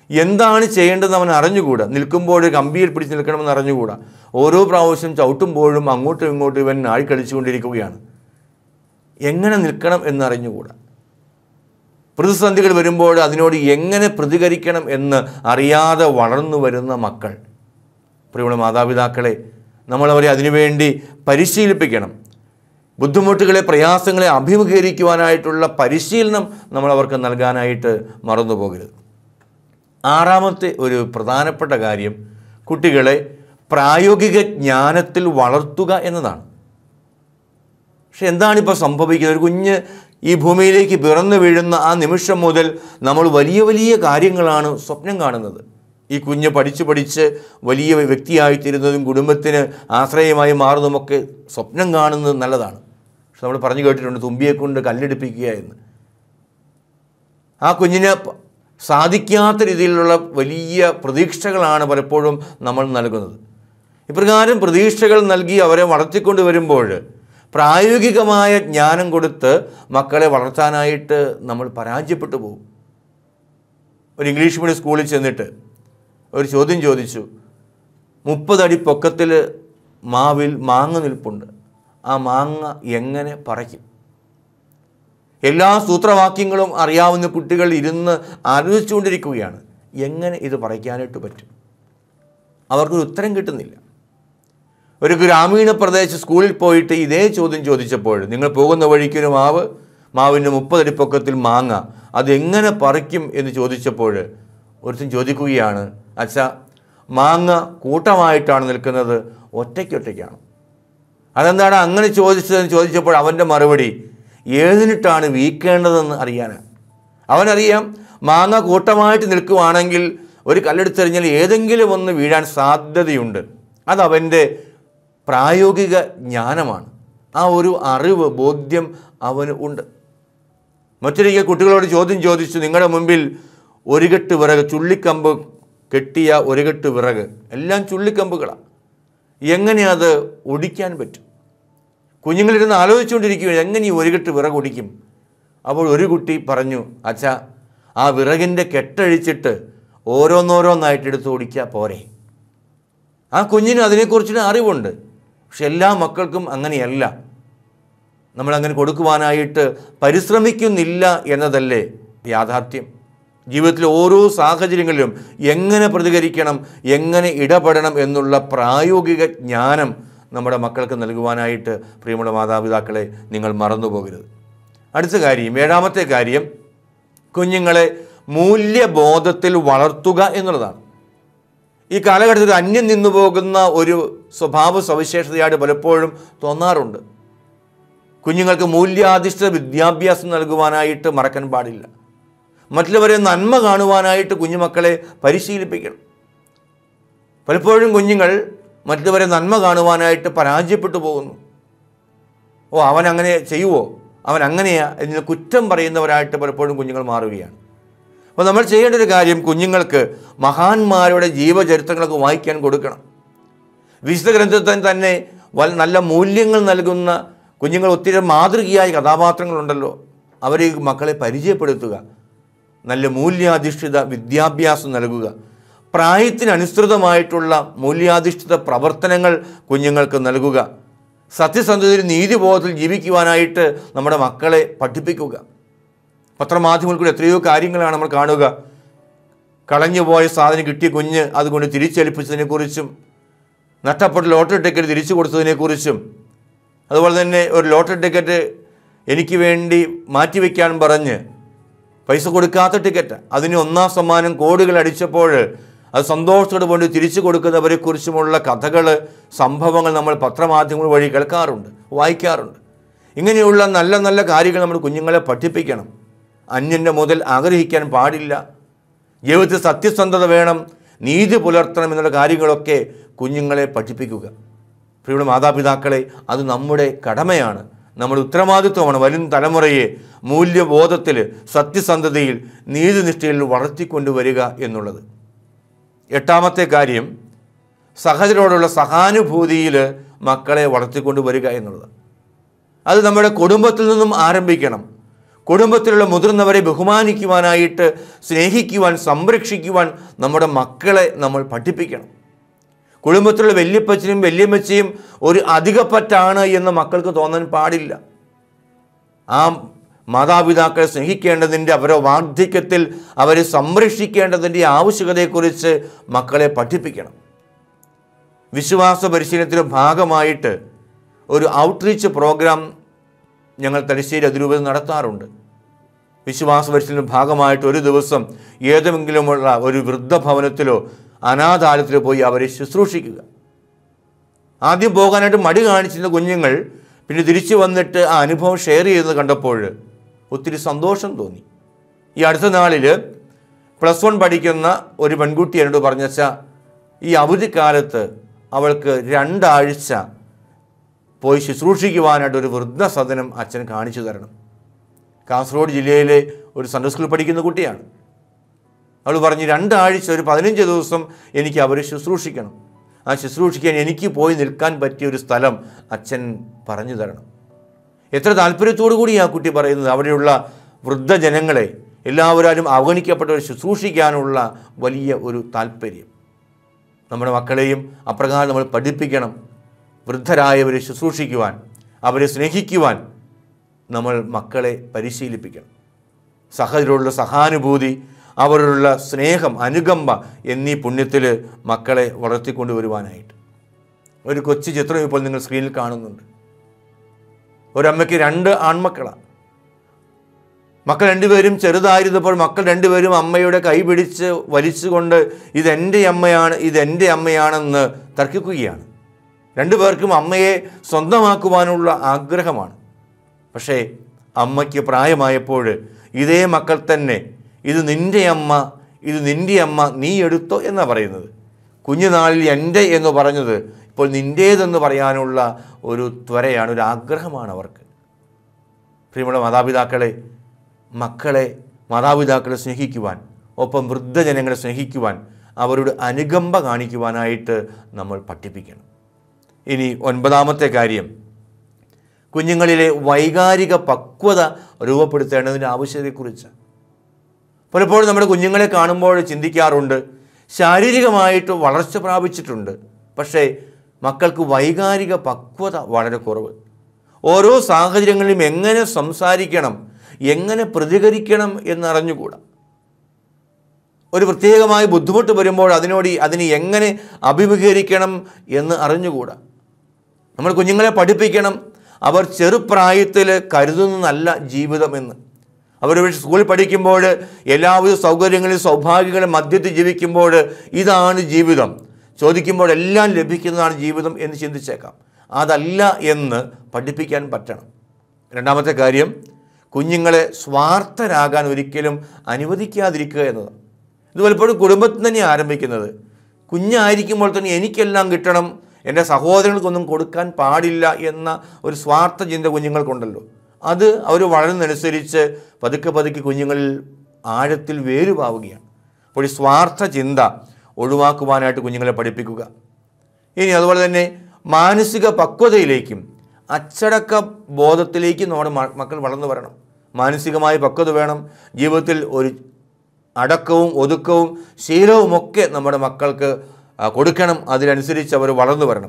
എന്താണ് ചെയ്യേണ്ടതെന്ന് അവൻ അറിഞ്ഞുകൂടാ നിൽക്കുമ്പോൾ കമ്പിയിൽ പിടിച്ച് നിൽക്കണമെന്ന് അറിഞ്ഞുകൂടാ ഓരോ പ്രാവശ്യം ചവിട്ടുമ്പോഴും അങ്ങോട്ടും ഇങ്ങോട്ടും ഇവൻ ആഴിക്കളിച്ചുകൊണ്ടിരിക്കുകയാണ് എങ്ങനെ നിൽക്കണം എന്നറിഞ്ഞുകൂടാ പ്രതിസന്ധികൾ വരുമ്പോൾ അതിനോട് എങ്ങനെ പ്രതികരിക്കണം എന്ന് അറിയാതെ വളർന്നു വരുന്ന മക്കൾ പ്രിയമുള്ള മാതാപിതാക്കളെ നമ്മളവരെ അതിനുവേണ്ടി പരിശീലിപ്പിക്കണം ബുദ്ധിമുട്ടുകളെ പ്രയാസങ്ങളെ അഭിമുഖീകരിക്കുവാനായിട്ടുള്ള പരിശീലനം നമ്മൾ അവർക്ക് നൽകാനായിട്ട് മറന്നു പോകരുത് ആറാമത്തെ ഒരു പ്രധാനപ്പെട്ട കാര്യം കുട്ടികളെ പ്രായോഗിക ജ്ഞാനത്തിൽ വളർത്തുക എന്നതാണ് പക്ഷെ എന്താണിപ്പോൾ സംഭവിക്കുന്നത് ഒരു കുഞ്ഞ് ഈ ഭൂമിയിലേക്ക് പിറന്നു വീഴുന്ന ആ നിമിഷം മുതൽ നമ്മൾ വലിയ വലിയ കാര്യങ്ങളാണ് സ്വപ്നം കാണുന്നത് ഈ കുഞ്ഞ് പഠിച്ച് പഠിച്ച് വലിയ വ്യക്തിയായിത്തീരുന്നതും കുടുംബത്തിന് ആശ്രയമായി മാറുന്നതുമൊക്കെ സ്വപ്നം കാണുന്നത് നല്ലതാണ് പക്ഷെ നമ്മൾ പറഞ്ഞു കേട്ടിട്ടുണ്ട് തുമ്പിയെ കൊണ്ട് കല്ലെടുപ്പിക്കുക എന്ന് ആ കുഞ്ഞിന് പ- സാധിക്കാത്ത രീതിയിലുള്ള വലിയ പ്രതീക്ഷകളാണ് പലപ്പോഴും നമ്മൾ നൽകുന്നത് ഇപ്രകാരം പ്രതീക്ഷകൾ നൽകി അവരെ വളർത്തിക്കൊണ്ട് വരുമ്പോൾ പ്രായോഗികമായ ജ്ഞാനം കൊടുത്ത് മക്കളെ വളർത്താനായിട്ട് നമ്മൾ പരാജയപ്പെട്ടു പോകും ഒരു ഇംഗ്ലീഷ് മീഡിയം സ്കൂളിൽ ചെന്നിട്ട് ഒരു ചോദ്യം ചോദിച്ചു മുപ്പതടി പൊക്കത്തിൽ മാവിൽ മാങ്ങ നിൽപ്പുണ്ട് ആ മാങ്ങ എങ്ങനെ പറിക്കും എല്ലാ സൂത്രവാക്യങ്ങളും അറിയാവുന്ന കുട്ടികൾ ഇരുന്ന് ആലോചിച്ചുകൊണ്ടിരിക്കുകയാണ് എങ്ങനെ ഇത് പറിക്കാനായിട്ട് പറ്റും അവർക്കൊരു ഉത്തരം കിട്ടുന്നില്ല ഒരു ഗ്രാമീണ പ്രദേശ സ്കൂളിൽ പോയിട്ട് ഇതേ ചോദ്യം ചോദിച്ചപ്പോൾ നിങ്ങൾ പോകുന്ന വഴിക്കൊരു മാവ് മാവിൻ്റെ മുപ്പതടി പൊക്കത്തിൽ മാങ്ങ അതെങ്ങനെ പറിക്കും എന്ന് ചോദിച്ചപ്പോൾ ഒരുത്തൻ ചോദിക്കുകയാണ് അച്ഛ മാങ്ങ കൂട്ടമായിട്ടാണ് നിൽക്കുന്നത് ഒറ്റയ്ക്കൊറ്റയ്ക്കാണ് അതെന്താണ് അങ്ങനെ ചോദിച്ചതെന്ന് ചോദിച്ചപ്പോൾ അവൻ്റെ മറുപടി ഏതിനിട്ടാണ് വീക്കേണ്ടതെന്ന് അറിയാനാണ് അവനറിയാം മാങ്ങ കൂട്ടമായിട്ട് നിൽക്കുവാണെങ്കിൽ ഒരു കല്ലെടുത്തെറിഞ്ഞാൽ ഏതെങ്കിലും ഒന്ന് വീഴാൻ സാധ്യതയുണ്ട് അതവൻ്റെ പ്രായോഗിക ജ്ഞാനമാണ് ആ ഒരു അറിവ് ബോധ്യം അവന് ഉണ്ട് മറ്റൊരിക്കൽ കുട്ടികളോട് ചോദ്യം ചോദിച്ചു നിങ്ങളുടെ മുമ്പിൽ ഒരു കെട്ട് വിറക് ചുള്ളിക്കമ്പ് കെട്ടിയ ഒരു കെട്ട് വിറക് എല്ലാം ചുള്ളിക്കമ്പുകളാണ് എങ്ങനെ അത് ഒടിക്കാൻ പറ്റും കുഞ്ഞുങ്ങളിരുന്ന് ആലോചിച്ചുകൊണ്ടിരിക്കുകയാണ് എങ്ങനെ ഈ ഒരു കെട്ട് വിറക് ഒടിക്കും അപ്പോൾ ഒരു കുട്ടി പറഞ്ഞു അച്ഛാ ആ വിറകിൻ്റെ കെട്ടഴിച്ചിട്ട് ഓരോന്നോരോന്നായിട്ട് എടുത്ത് ഓടിക്കുക പോരെ ആ കുഞ്ഞിന് അതിനെക്കുറിച്ചുള്ള അറിവുണ്ട് പക്ഷെ എല്ലാ മക്കൾക്കും അങ്ങനെയല്ല നമ്മളങ്ങനെ കൊടുക്കുവാനായിട്ട് പരിശ്രമിക്കുന്നില്ല എന്നതല്ലേ യാഥാർത്ഥ്യം ജീവിതത്തിൽ ഓരോ സാഹചര്യങ്ങളിലും എങ്ങനെ പ്രതികരിക്കണം എങ്ങനെ ഇടപെടണം എന്നുള്ള പ്രായോഗിക ജ്ഞാനം നമ്മുടെ മക്കൾക്ക് നൽകുവാനായിട്ട് പ്രിയമുള്ള മാതാപിതാക്കളെ നിങ്ങൾ മറന്നു പോകരുത് അടുത്ത കാര്യം ഏഴാമത്തെ കാര്യം കുഞ്ഞുങ്ങളെ മൂല്യബോധത്തിൽ വളർത്തുക എന്നുള്ളതാണ് ഈ കാലഘട്ടത്തിൽ അന്യം നിന്നു പോകുന്ന ഒരു സ്വഭാവ സവിശേഷതയായിട്ട് പലപ്പോഴും തോന്നാറുണ്ട് കുഞ്ഞുങ്ങൾക്ക് മൂല്യാധിഷ്ഠിത വിദ്യാഭ്യാസം നൽകുവാനായിട്ട് മറക്കാൻ പാടില്ല മറ്റുള്ളവരെ നന്മ കാണുവാനായിട്ട് കുഞ്ഞുമക്കളെ പരിശീലിപ്പിക്കണം പലപ്പോഴും കുഞ്ഞുങ്ങൾ മറ്റുള്ളവരെ നന്മ കാണുവാനായിട്ട് പരാജയപ്പെട്ടു പോകുന്നു ഓ അവൻ അങ്ങനെ ചെയ്യുവോ അവൻ അങ്ങനെയാ എന്ന് കുറ്റം പറയുന്നവരായിട്ട് പലപ്പോഴും കുഞ്ഞുങ്ങൾ മാറുകയാണ് അപ്പോൾ നമ്മൾ ചെയ്യേണ്ട ഒരു കാര്യം കുഞ്ഞുങ്ങൾക്ക് മഹാന്മാരുടെ ജീവചരിത്രങ്ങളൊക്കെ വായിക്കാൻ കൊടുക്കണം വിശുദ്ധ ഗ്രന്ഥത്തിൽ തന്നെ വൽ നല്ല മൂല്യങ്ങൾ നൽകുന്ന കുഞ്ഞുങ്ങൾ ഒത്തിരി മാതൃകയായ കഥാപാത്രങ്ങളുണ്ടല്ലോ അവരെ ഈ മക്കളെ പരിചയപ്പെടുത്തുക നല്ല മൂല്യാധിഷ്ഠിത വിദ്യാഭ്യാസം നൽകുക പ്രായത്തിനനുസൃതമായിട്ടുള്ള മൂല്യാധിഷ്ഠിത പ്രവർത്തനങ്ങൾ കുഞ്ഞുങ്ങൾക്ക് നൽകുക സത്യസന്ധതയിൽ നീതിബോധത്തിൽ ജീവിക്കുവാനായിട്ട് നമ്മുടെ മക്കളെ പഠിപ്പിക്കുക പത്രമാധ്യമങ്ങളിൽ കൂടി എത്രയോ കാര്യങ്ങളാണ് നമ്മൾ കാണുക കളഞ്ഞുപോയ സാധനം കിട്ടിയ കുഞ്ഞ് അതുകൊണ്ട് തിരിച്ചേൽപ്പിച്ചതിനെക്കുറിച്ചും നഷ്ടപ്പെട്ട ലോട്ടറി ടിക്കറ്റ് തിരിച്ചു കൊടുത്തതിനെക്കുറിച്ചും അതുപോലെ തന്നെ ഒരു ലോട്ടറി ടിക്കറ്റ് എനിക്ക് വേണ്ടി മാറ്റിവെക്കാൻ പറഞ്ഞ് പൈസ കൊടുക്കാത്ത ടിക്കറ്റ് അതിന് ഒന്നാം സമ്മാനം കോടികൾ അടിച്ചപ്പോൾ അത് സന്തോഷത്തോട് കൊണ്ട് തിരിച്ചു കൊടുക്കുന്നവരെക്കുറിച്ചുമുള്ള കഥകൾ സംഭവങ്ങൾ നമ്മൾ പത്രമാധ്യമങ്ങൾ വഴി കേൾക്കാറുണ്ട് വായിക്കാറുണ്ട് ഇങ്ങനെയുള്ള നല്ല നല്ല കാര്യങ്ങൾ നമ്മൾ കുഞ്ഞുങ്ങളെ പഠിപ്പിക്കണം അന്യൻ്റെ മുതൽ ആഗ്രഹിക്കാൻ പാടില്ല ജീവിതത്തിൽ സത്യസന്ധത വേണം നീതി പുലർത്തണം എന്നുള്ള കാര്യങ്ങളൊക്കെ കുഞ്ഞുങ്ങളെ പഠിപ്പിക്കുക പ്രിയമുള്ള മാതാപിതാക്കളെ അത് നമ്മുടെ കടമയാണ് നമ്മുടെ ഉത്തരവാദിത്വമാണ് വരും തലമുറയെ മൂല്യബോധത്തിൽ സത്യസന്ധതയിൽ നീതിനിഷ്ഠയിൽ വളർത്തിക്കൊണ്ടുവരിക എന്നുള്ളത് എട്ടാമത്തെ കാര്യം സഹജരോടുള്ള സഹാനുഭൂതിയിൽ മക്കളെ വളർത്തിക്കൊണ്ടുവരിക എന്നുള്ളത് അത് നമ്മുടെ കുടുംബത്തിൽ നിന്നും ആരംഭിക്കണം കുടുംബത്തിലുള്ള മുതിർന്നവരെ ബഹുമാനിക്കുവാനായിട്ട് സ്നേഹിക്കുവാൻ സംരക്ഷിക്കുവാൻ നമ്മുടെ മക്കളെ നമ്മൾ പഠിപ്പിക്കണം കുടുംബത്തിലുള്ള വല്യപ്പച്ചനും വല്യമ്മച്ചയും ഒരു അധികപ്പറ്റാണ് എന്ന് മക്കൾക്ക് തോന്നാൻ പാടില്ല ആ മാതാപിതാക്കളെ സ്നേഹിക്കേണ്ടതിൻ്റെ അവരുടെ വാർദ്ധക്യത്തിൽ അവരെ സംരക്ഷിക്കേണ്ടതിൻ്റെ ആവശ്യകതയെക്കുറിച്ച് മക്കളെ പഠിപ്പിക്കണം വിശ്വാസ പരിശീലനത്തിൻ്റെ ഭാഗമായിട്ട് ഒരു ഔട്ട്റീച്ച് പ്രോഗ്രാം ഞങ്ങൾ തലശ്ശേരി അതിരൂപത നടത്താറുണ്ട് വിശ്വാസ പരിശീലന ഭാഗമായിട്ട് ഒരു ദിവസം ഏതെങ്കിലുമുള്ള ഒരു വൃദ്ധഭവനത്തിലോ അനാഥാലയത്തിലോ പോയി അവരെ ശുശ്രൂഷിക്കുക ആദ്യം പോകാനായിട്ട് മടി കാണിച്ചിരുന്ന കുഞ്ഞുങ്ങൾ പിന്നെ തിരിച്ചു വന്നിട്ട് ആ അനുഭവം ഷെയർ ചെയ്യുന്നത് കണ്ടപ്പോൾ ഒത്തിരി സന്തോഷം തോന്നി ഈ അടുത്ത നാളിൽ പ്ലസ് വൺ പഠിക്കുന്ന ഒരു പെൺകുട്ടി എന്നോട് പറഞ്ഞാൽ ഈ അവധിക്കാലത്ത് അവൾക്ക് രണ്ടാഴ്ച പോയി ശുശ്രൂഷിക്കുവാനായിട്ട് ഒരു വൃദ്ധസദനം അച്ഛൻ കാണിച്ചു തരണം കാസർഗോഡ് ജില്ലയിലെ ഒരു സൺഡേ സ്കൂളിൽ പഠിക്കുന്ന കുട്ടിയാണ് അവൾ പറഞ്ഞ് രണ്ടാഴ്ച ഒരു പതിനഞ്ച് ദിവസം എനിക്ക് അവരെ ശുശ്രൂഷിക്കണം ആ ശുശ്രൂഷിക്കാൻ എനിക്ക് പോയി നിൽക്കാൻ പറ്റിയ ഒരു സ്ഥലം അച്ഛൻ പറഞ്ഞു തരണം എത്ര താല്പര്യത്തോടു കൂടി ആ കുട്ടി പറയുന്നത് അവിടെയുള്ള വൃദ്ധജനങ്ങളെ എല്ലാവരും അവഗണിക്കപ്പെട്ടവരെ ശുശ്രൂഷിക്കാനുള്ള വലിയ ഒരു താല്പര്യം നമ്മുടെ മക്കളെയും അപ്രകാരം നമ്മൾ പഠിപ്പിക്കണം വൃദ്ധരായവരെ ശുശ്രൂഷിക്കുവാൻ അവരെ സ്നേഹിക്കുവാൻ നമ്മൾ മക്കളെ പരിശീലിപ്പിക്കണം സഹജരോടുള്ള സഹാനുഭൂതി അവരോടുള്ള സ്നേഹം അനുകമ്പ എന്നീ പുണ്യത്തിൽ മക്കളെ വളർത്തിക്കൊണ്ടുവരുവാനായിട്ട് ഒരു കൊച്ചു ചിത്രം ഇപ്പോൾ നിങ്ങൾ സ്ക്രീനിൽ കാണുന്നുണ്ട് ഒരമ്മയ്ക്ക് രണ്ട് ആൺമക്കളാണ് മക്കൾ രണ്ടുപേരും ചെറുതായിരുന്നപ്പോൾ മക്കൾ രണ്ടുപേരും അമ്മയുടെ കൈ പിടിച്ച് വലിച്ചുകൊണ്ട് ഇതെൻ്റെ അമ്മയാണ് ഇതെൻ്റെ അമ്മയാണെന്ന് തർക്കിക്കുകയാണ് രണ്ടുപേർക്കും അമ്മയെ സ്വന്തമാക്കുവാനുള്ള ആഗ്രഹമാണ് പക്ഷേ അമ്മയ്ക്ക് പ്രായമായപ്പോൾ ഇതേ മക്കൾ തന്നെ ഇത് നിൻ്റെ അമ്മ ഇത് നിൻ്റെ അമ്മ നീ എടുത്തോ എന്നാണ് പറയുന്നത് കുഞ്ഞുനാളിൽ എൻ്റെ എന്ന് പറഞ്ഞത് ഇപ്പോൾ നിൻ്റേതെന്ന് പറയാനുള്ള ഒരു ത്വരയാണ് ഒരു ആഗ്രഹമാണ് അവർക്ക് പ്രിയമുള്ള മാതാപിതാക്കളെ മക്കളെ മാതാപിതാക്കളെ സ്നേഹിക്കുവാൻ ഒപ്പം വൃദ്ധജനങ്ങളെ സ്നേഹിക്കുവാൻ അവരുടെ അനുകമ്പ കാണിക്കുവാനായിട്ട് നമ്മൾ പഠിപ്പിക്കണം ഇനി ഒൻപതാമത്തെ കാര്യം കുഞ്ഞുങ്ങളിലെ വൈകാരിക പക്വത രൂപപ്പെടുത്തേണ്ടതിൻ്റെ ആവശ്യതയെക്കുറിച്ച് പലപ്പോഴും നമ്മുടെ കുഞ്ഞുങ്ങളെ കാണുമ്പോൾ ചിന്തിക്കാറുണ്ട് ശാരീരികമായിട്ട് വളർച്ച പ്രാപിച്ചിട്ടുണ്ട് പക്ഷേ മക്കൾക്ക് വൈകാരിക പക്വത വളരെ കുറവ് ഓരോ സാഹചര്യങ്ങളിലും എങ്ങനെ സംസാരിക്കണം എങ്ങനെ പ്രതികരിക്കണം എന്നറിഞ്ഞുകൂടാ ഒരു പ്രത്യേകമായ ബുദ്ധിമുട്ട് വരുമ്പോൾ അതിനോട് ഈ- അതിന് എങ്ങനെ അഭിമുഖീകരിക്കണം എന്ന് അറിഞ്ഞുകൂടാ നമ്മൾ കുഞ്ഞുങ്ങളെ പഠിപ്പിക്കണം അവർ ചെറുപ്രായത്തിൽ കരുതുന്നതല്ല ജീവിതമെന്ന് അവർ ഒരു സ്കൂളിൽ പഠിക്കുമ്പോൾ എല്ലാവിധ സൗകര്യങ്ങളും സൗഭാഗ്യങ്ങളും മധ്യത്തിൽ ജീവിക്കുമ്പോൾ ഇതാണ് ജീവിതം ചോദിക്കുമ്പോൾ എല്ലാം ലഭിക്കുന്നതാണ് ജീവിതം എന്ന് ചിന്തിച്ചേക്കാം അതല്ല എന്ന് പഠിപ്പിക്കാൻ പറ്റണം രണ്ടാമത്തെ കാര്യം കുഞ്ഞുങ്ങളെ സ്വാർത്ഥരാകാൻ ഒരിക്കലും അനുവദിക്കാതിരിക്കുക എന്നതാണ് ഇത് പലപ്പോഴും കുടുംബത്തിൽ തന്നെ ആരംഭിക്കുന്നത് കുഞ്ഞായിരിക്കുമ്പോൾ തന്നെ എനിക്കെല്ലാം കിട്ടണം എൻ്റെ സഹോദരങ്ങൾക്കൊന്നും കൊടുക്കാൻ പാടില്ല എന്ന ഒരു സ്വാർത്ഥ ചിന്ത കുഞ്ഞുങ്ങൾക്കുണ്ടല്ലോ അത് അവർ വളരുന്നതനുസരിച്ച് പതുക്കെ പതുക്കെ കുഞ്ഞുങ്ങളിൽ ആഴത്തിൽ വേരുപാവുകയാണ് അപ്പോൾ ഈ സ്വാർത്ഥ ചിന്ത ഒഴിവാക്കുവാനായിട്ട് കുഞ്ഞുങ്ങളെ പഠിപ്പിക്കുക ഇനി അതുപോലെ തന്നെ മാനസിക പക്വതയിലേക്കും അച്ചടക്ക ബോധത്തിലേക്കും നമ്മുടെ മ- മക്കൾ വളർന്നു വരണം മാനസികമായ പക്വത വേണം ജീവിതത്തിൽ ഒരു അടക്കവും ഒതുക്കവും ശീലവുമൊക്കെ നമ്മുടെ മക്കൾക്ക് ആ, കൊടുക്കണം അതിനനുസരിച്ച് അവർ വളർന്നു വരണം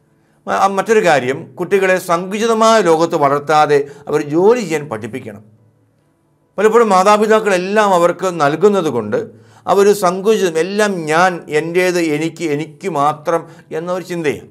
മ- ആ, മറ്റൊരു കാര്യം കുട്ടികളെ സങ്കുചിതമായ ലോകത്ത് വളർത്താതെ അവർ ജോലി ചെയ്യാൻ പഠിപ്പിക്കണം പലപ്പോഴും മാതാപിതാക്കളെല്ലാം അവർക്ക് നൽകുന്നത് കൊണ്ട് അവർ സങ്കുചിതം എല്ലാം ഞാൻ എൻ്റേത് എനിക്ക് എനിക്ക് മാത്രം എന്നൊരു ചിന്തയാണ്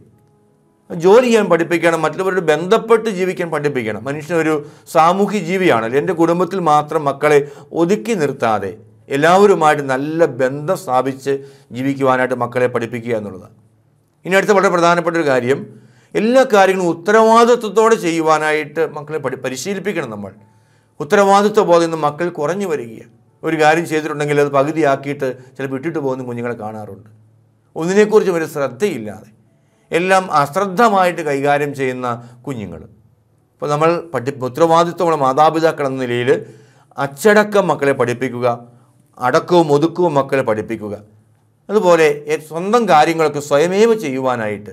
ജോലി ചെയ്യാൻ പഠിപ്പിക്കണം മറ്റുള്ളവരോട് ബന്ധപ്പെട്ട് ജീവിക്കാൻ പഠിപ്പിക്കണം മനുഷ്യൻ ഒരു സാമൂഹ്യ ജീവിയാണല്ലോ എൻ്റെ കുടുംബത്തിൽ മാത്രം മക്കളെ ഒതുക്കി നിർത്താതെ എല്ലാവരുമായിട്ട് നല്ല ബന്ധം സ്ഥാപിച്ച് ജീവിക്കുവാനായിട്ട് മക്കളെ പഠിപ്പിക്കുക എന്നുള്ളതാണ് ഇനി അടുത്ത വളരെ പ്രധാനപ്പെട്ട ഒരു കാര്യം എല്ലാ കാര്യങ്ങളും ഉത്തരവാദിത്വത്തോടെ ചെയ്യുവാനായിട്ട് മക്കളെ പഠി പരിശീലിപ്പിക്കണം നമ്മൾ ഉത്തരവാദിത്വ ബോധം ഇന്ന് മക്കൾ കുറഞ്ഞു വരികയാണ് ഒരു കാര്യം ചെയ്തിട്ടുണ്ടെങ്കിൽ അത് പകുതിയാക്കിയിട്ട് ചിലപ്പോൾ ഇട്ടിട്ട് പോകുന്ന കുഞ്ഞുങ്ങളെ കാണാറുണ്ട് ഒന്നിനെക്കുറിച്ചും ഒരു ശ്രദ്ധയില്ലാതെ എല്ലാം അശ്രദ്ധമായിട്ട് കൈകാര്യം ചെയ്യുന്ന കുഞ്ഞുങ്ങൾ അപ്പോൾ നമ്മൾ പഠി ഉത്തരവാദിത്വമുള്ള മാതാപിതാക്കൾ എന്ന നിലയിൽ അച്ചടക്കം മക്കളെ പഠിപ്പിക്കുക അടക്കവും ഒതുക്കവും മക്കളെ പഠിപ്പിക്കുക അതുപോലെ എ- സ്വന്തം കാര്യങ്ങളൊക്കെ സ്വയമേവ ചെയ്യുവാനായിട്ട്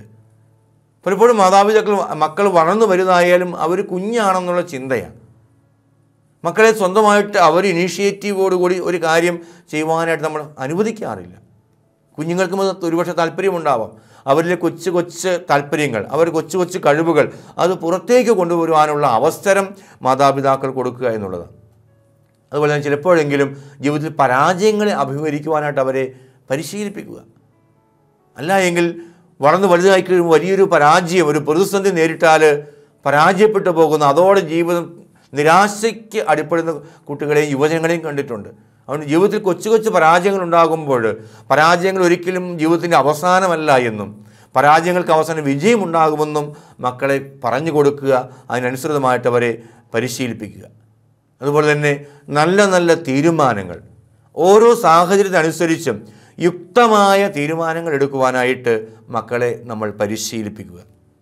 പലപ്പോഴും മാതാപിതാക്കൾ മക്കൾ വളർന്നു വലുതായാലും അവർ കുഞ്ഞാണെന്നുള്ള ചിന്തയാണ് മക്കളെ സ്വന്തമായിട്ട് അവർ ഇനീഷ്യേറ്റീവോടുകൂടി ഒരു കാര്യം ചെയ്യുവാനായിട്ട് നമ്മൾ അനുവദിക്കാറില്ല കുഞ്ഞുങ്ങൾക്കും അത് ഒരുപക്ഷെ താല്പര്യമുണ്ടാവാം അവരിലെ കൊച്ചു കൊച്ചു താല്പര്യങ്ങൾ അവർ കൊച്ചു കൊച്ചു കഴിവുകൾ അത് പുറത്തേക്ക് കൊണ്ടുവരുവാനുള്ള അവസരം മാതാപിതാക്കൾ കൊടുക്കുക എന്നുള്ളതാണ് അതുപോലെ തന്നെ ചിലപ്പോഴെങ്കിലും ജീവിതത്തിൽ പരാജയങ്ങളെ അഭിമുഖീകരിക്കുവാനായിട്ട് അവരെ പരിശീലിപ്പിക്കുക അല്ല എങ്കിൽ വളർന്ന് വലുതായി കഴിയുമ്പോൾ വലിയൊരു പരാജയം ഒരു പ്രതിസന്ധി നേരിട്ടാൽ പരാജയപ്പെട്ടു പോകുന്ന അതോടെ ജീവിതം നിരാശയ്ക്ക് അടിപ്പെടുന്ന കുട്ടികളെയും യുവജനങ്ങളെയും കണ്ടിട്ടുണ്ട് അതുകൊണ്ട് ജീവിതത്തിൽ കൊച്ചു കൊച്ചു പരാജയങ്ങൾ ഉണ്ടാകുമ്പോൾ പരാജയങ്ങൾ ഒരിക്കലും ജീവിതത്തിൻ്റെ അവസാനമല്ല എന്നും പരാജയങ്ങൾക്ക് അവസാനം വിജയമുണ്ടാകുമെന്നും മക്കളെ പറഞ്ഞു കൊടുക്കുക അതിനനുസൃതമായിട്ട് അവരെ പരിശീലിപ്പിക്കുക അതുപോലെ തന്നെ നല്ല നല്ല തീരുമാനങ്ങൾ ഓരോ സാഹചര്യത്തിനനുസരിച്ചും യുക്തമായ തീരുമാനങ്ങൾ എടുക്കുവാനായിട്ട് മക്കളെ നമ്മൾ പരിശീലിപ്പിക്കുക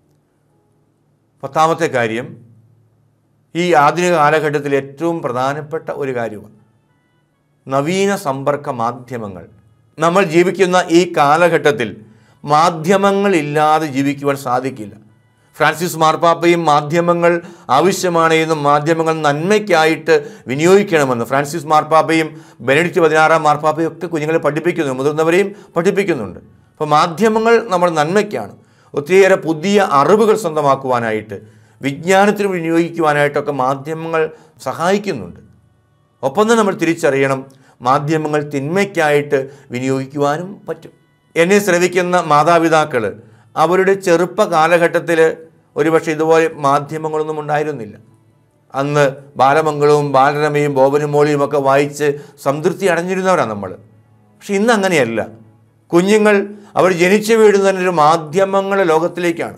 പത്താമത്തെ കാര്യം ഈ ആധുനിക കാലഘട്ടത്തിൽ ഏറ്റവും പ്രധാനപ്പെട്ട ഒരു കാര്യമാണ് നവീന സമ്പർക്ക മാധ്യമങ്ങൾ നമ്മൾ ജീവിക്കുന്ന ഈ കാലഘട്ടത്തിൽ മാധ്യമങ്ങളില്ലാതെ ജീവിക്കുവാൻ സാധിക്കില്ല ഫ്രാൻസിസ് മാർപ്പാപ്പയും മാധ്യമങ്ങൾ ആവശ്യമാണ് എന്നും മാധ്യമങ്ങൾ നന്മയ്ക്കായിട്ട് വിനിയോഗിക്കണമെന്ന് ഫ്രാൻസിസ് മാർപ്പാപ്പയും ബെനഡിക്റ്റ് പതിനാറാം മാർപ്പാപ്പയും ഒക്കെ കുഞ്ഞുങ്ങളെ പഠിപ്പിക്കുന്നു മുതിർന്നവരെയും പഠിപ്പിക്കുന്നുണ്ട് അപ്പോൾ മാധ്യമങ്ങൾ നമ്മൾ നന്മയ്ക്കാണ് ഒത്തിരിയേറെ പുതിയ അറിവുകൾ സ്വന്തമാക്കുവാനായിട്ട് വിജ്ഞാനത്തിന് വിനിയോഗിക്കുവാനായിട്ടൊക്കെ മാധ്യമങ്ങൾ സഹായിക്കുന്നുണ്ട് ഒപ്പം തന്നെ നമ്മൾ തിരിച്ചറിയണം മാധ്യമങ്ങൾ തിന്മയ്ക്കായിട്ട് വിനിയോഗിക്കുവാനും പറ്റും എന്നെ ശ്രവിക്കുന്ന മാതാപിതാക്കൾ അവരുടെ ചെറുപ്പ കാലഘട്ടത്തിൽ ഒരുപക്ഷെ ഇതുപോലെ മാധ്യമങ്ങളൊന്നും ഉണ്ടായിരുന്നില്ല അന്ന് ബാലമംഗളവും ബാലരമയും ബോബനും മോളിയും ഒക്കെ വായിച്ച് സംതൃപ്തി അടഞ്ഞിരുന്നവരാണ് നമ്മൾ പക്ഷെ ഇന്ന് അങ്ങനെയല്ല കുഞ്ഞുങ്ങൾ അവർ ജനിച്ചു വീഴുന്ന തന്നെ ഒരു മാധ്യമങ്ങളുടെ ലോകത്തിലേക്കാണ്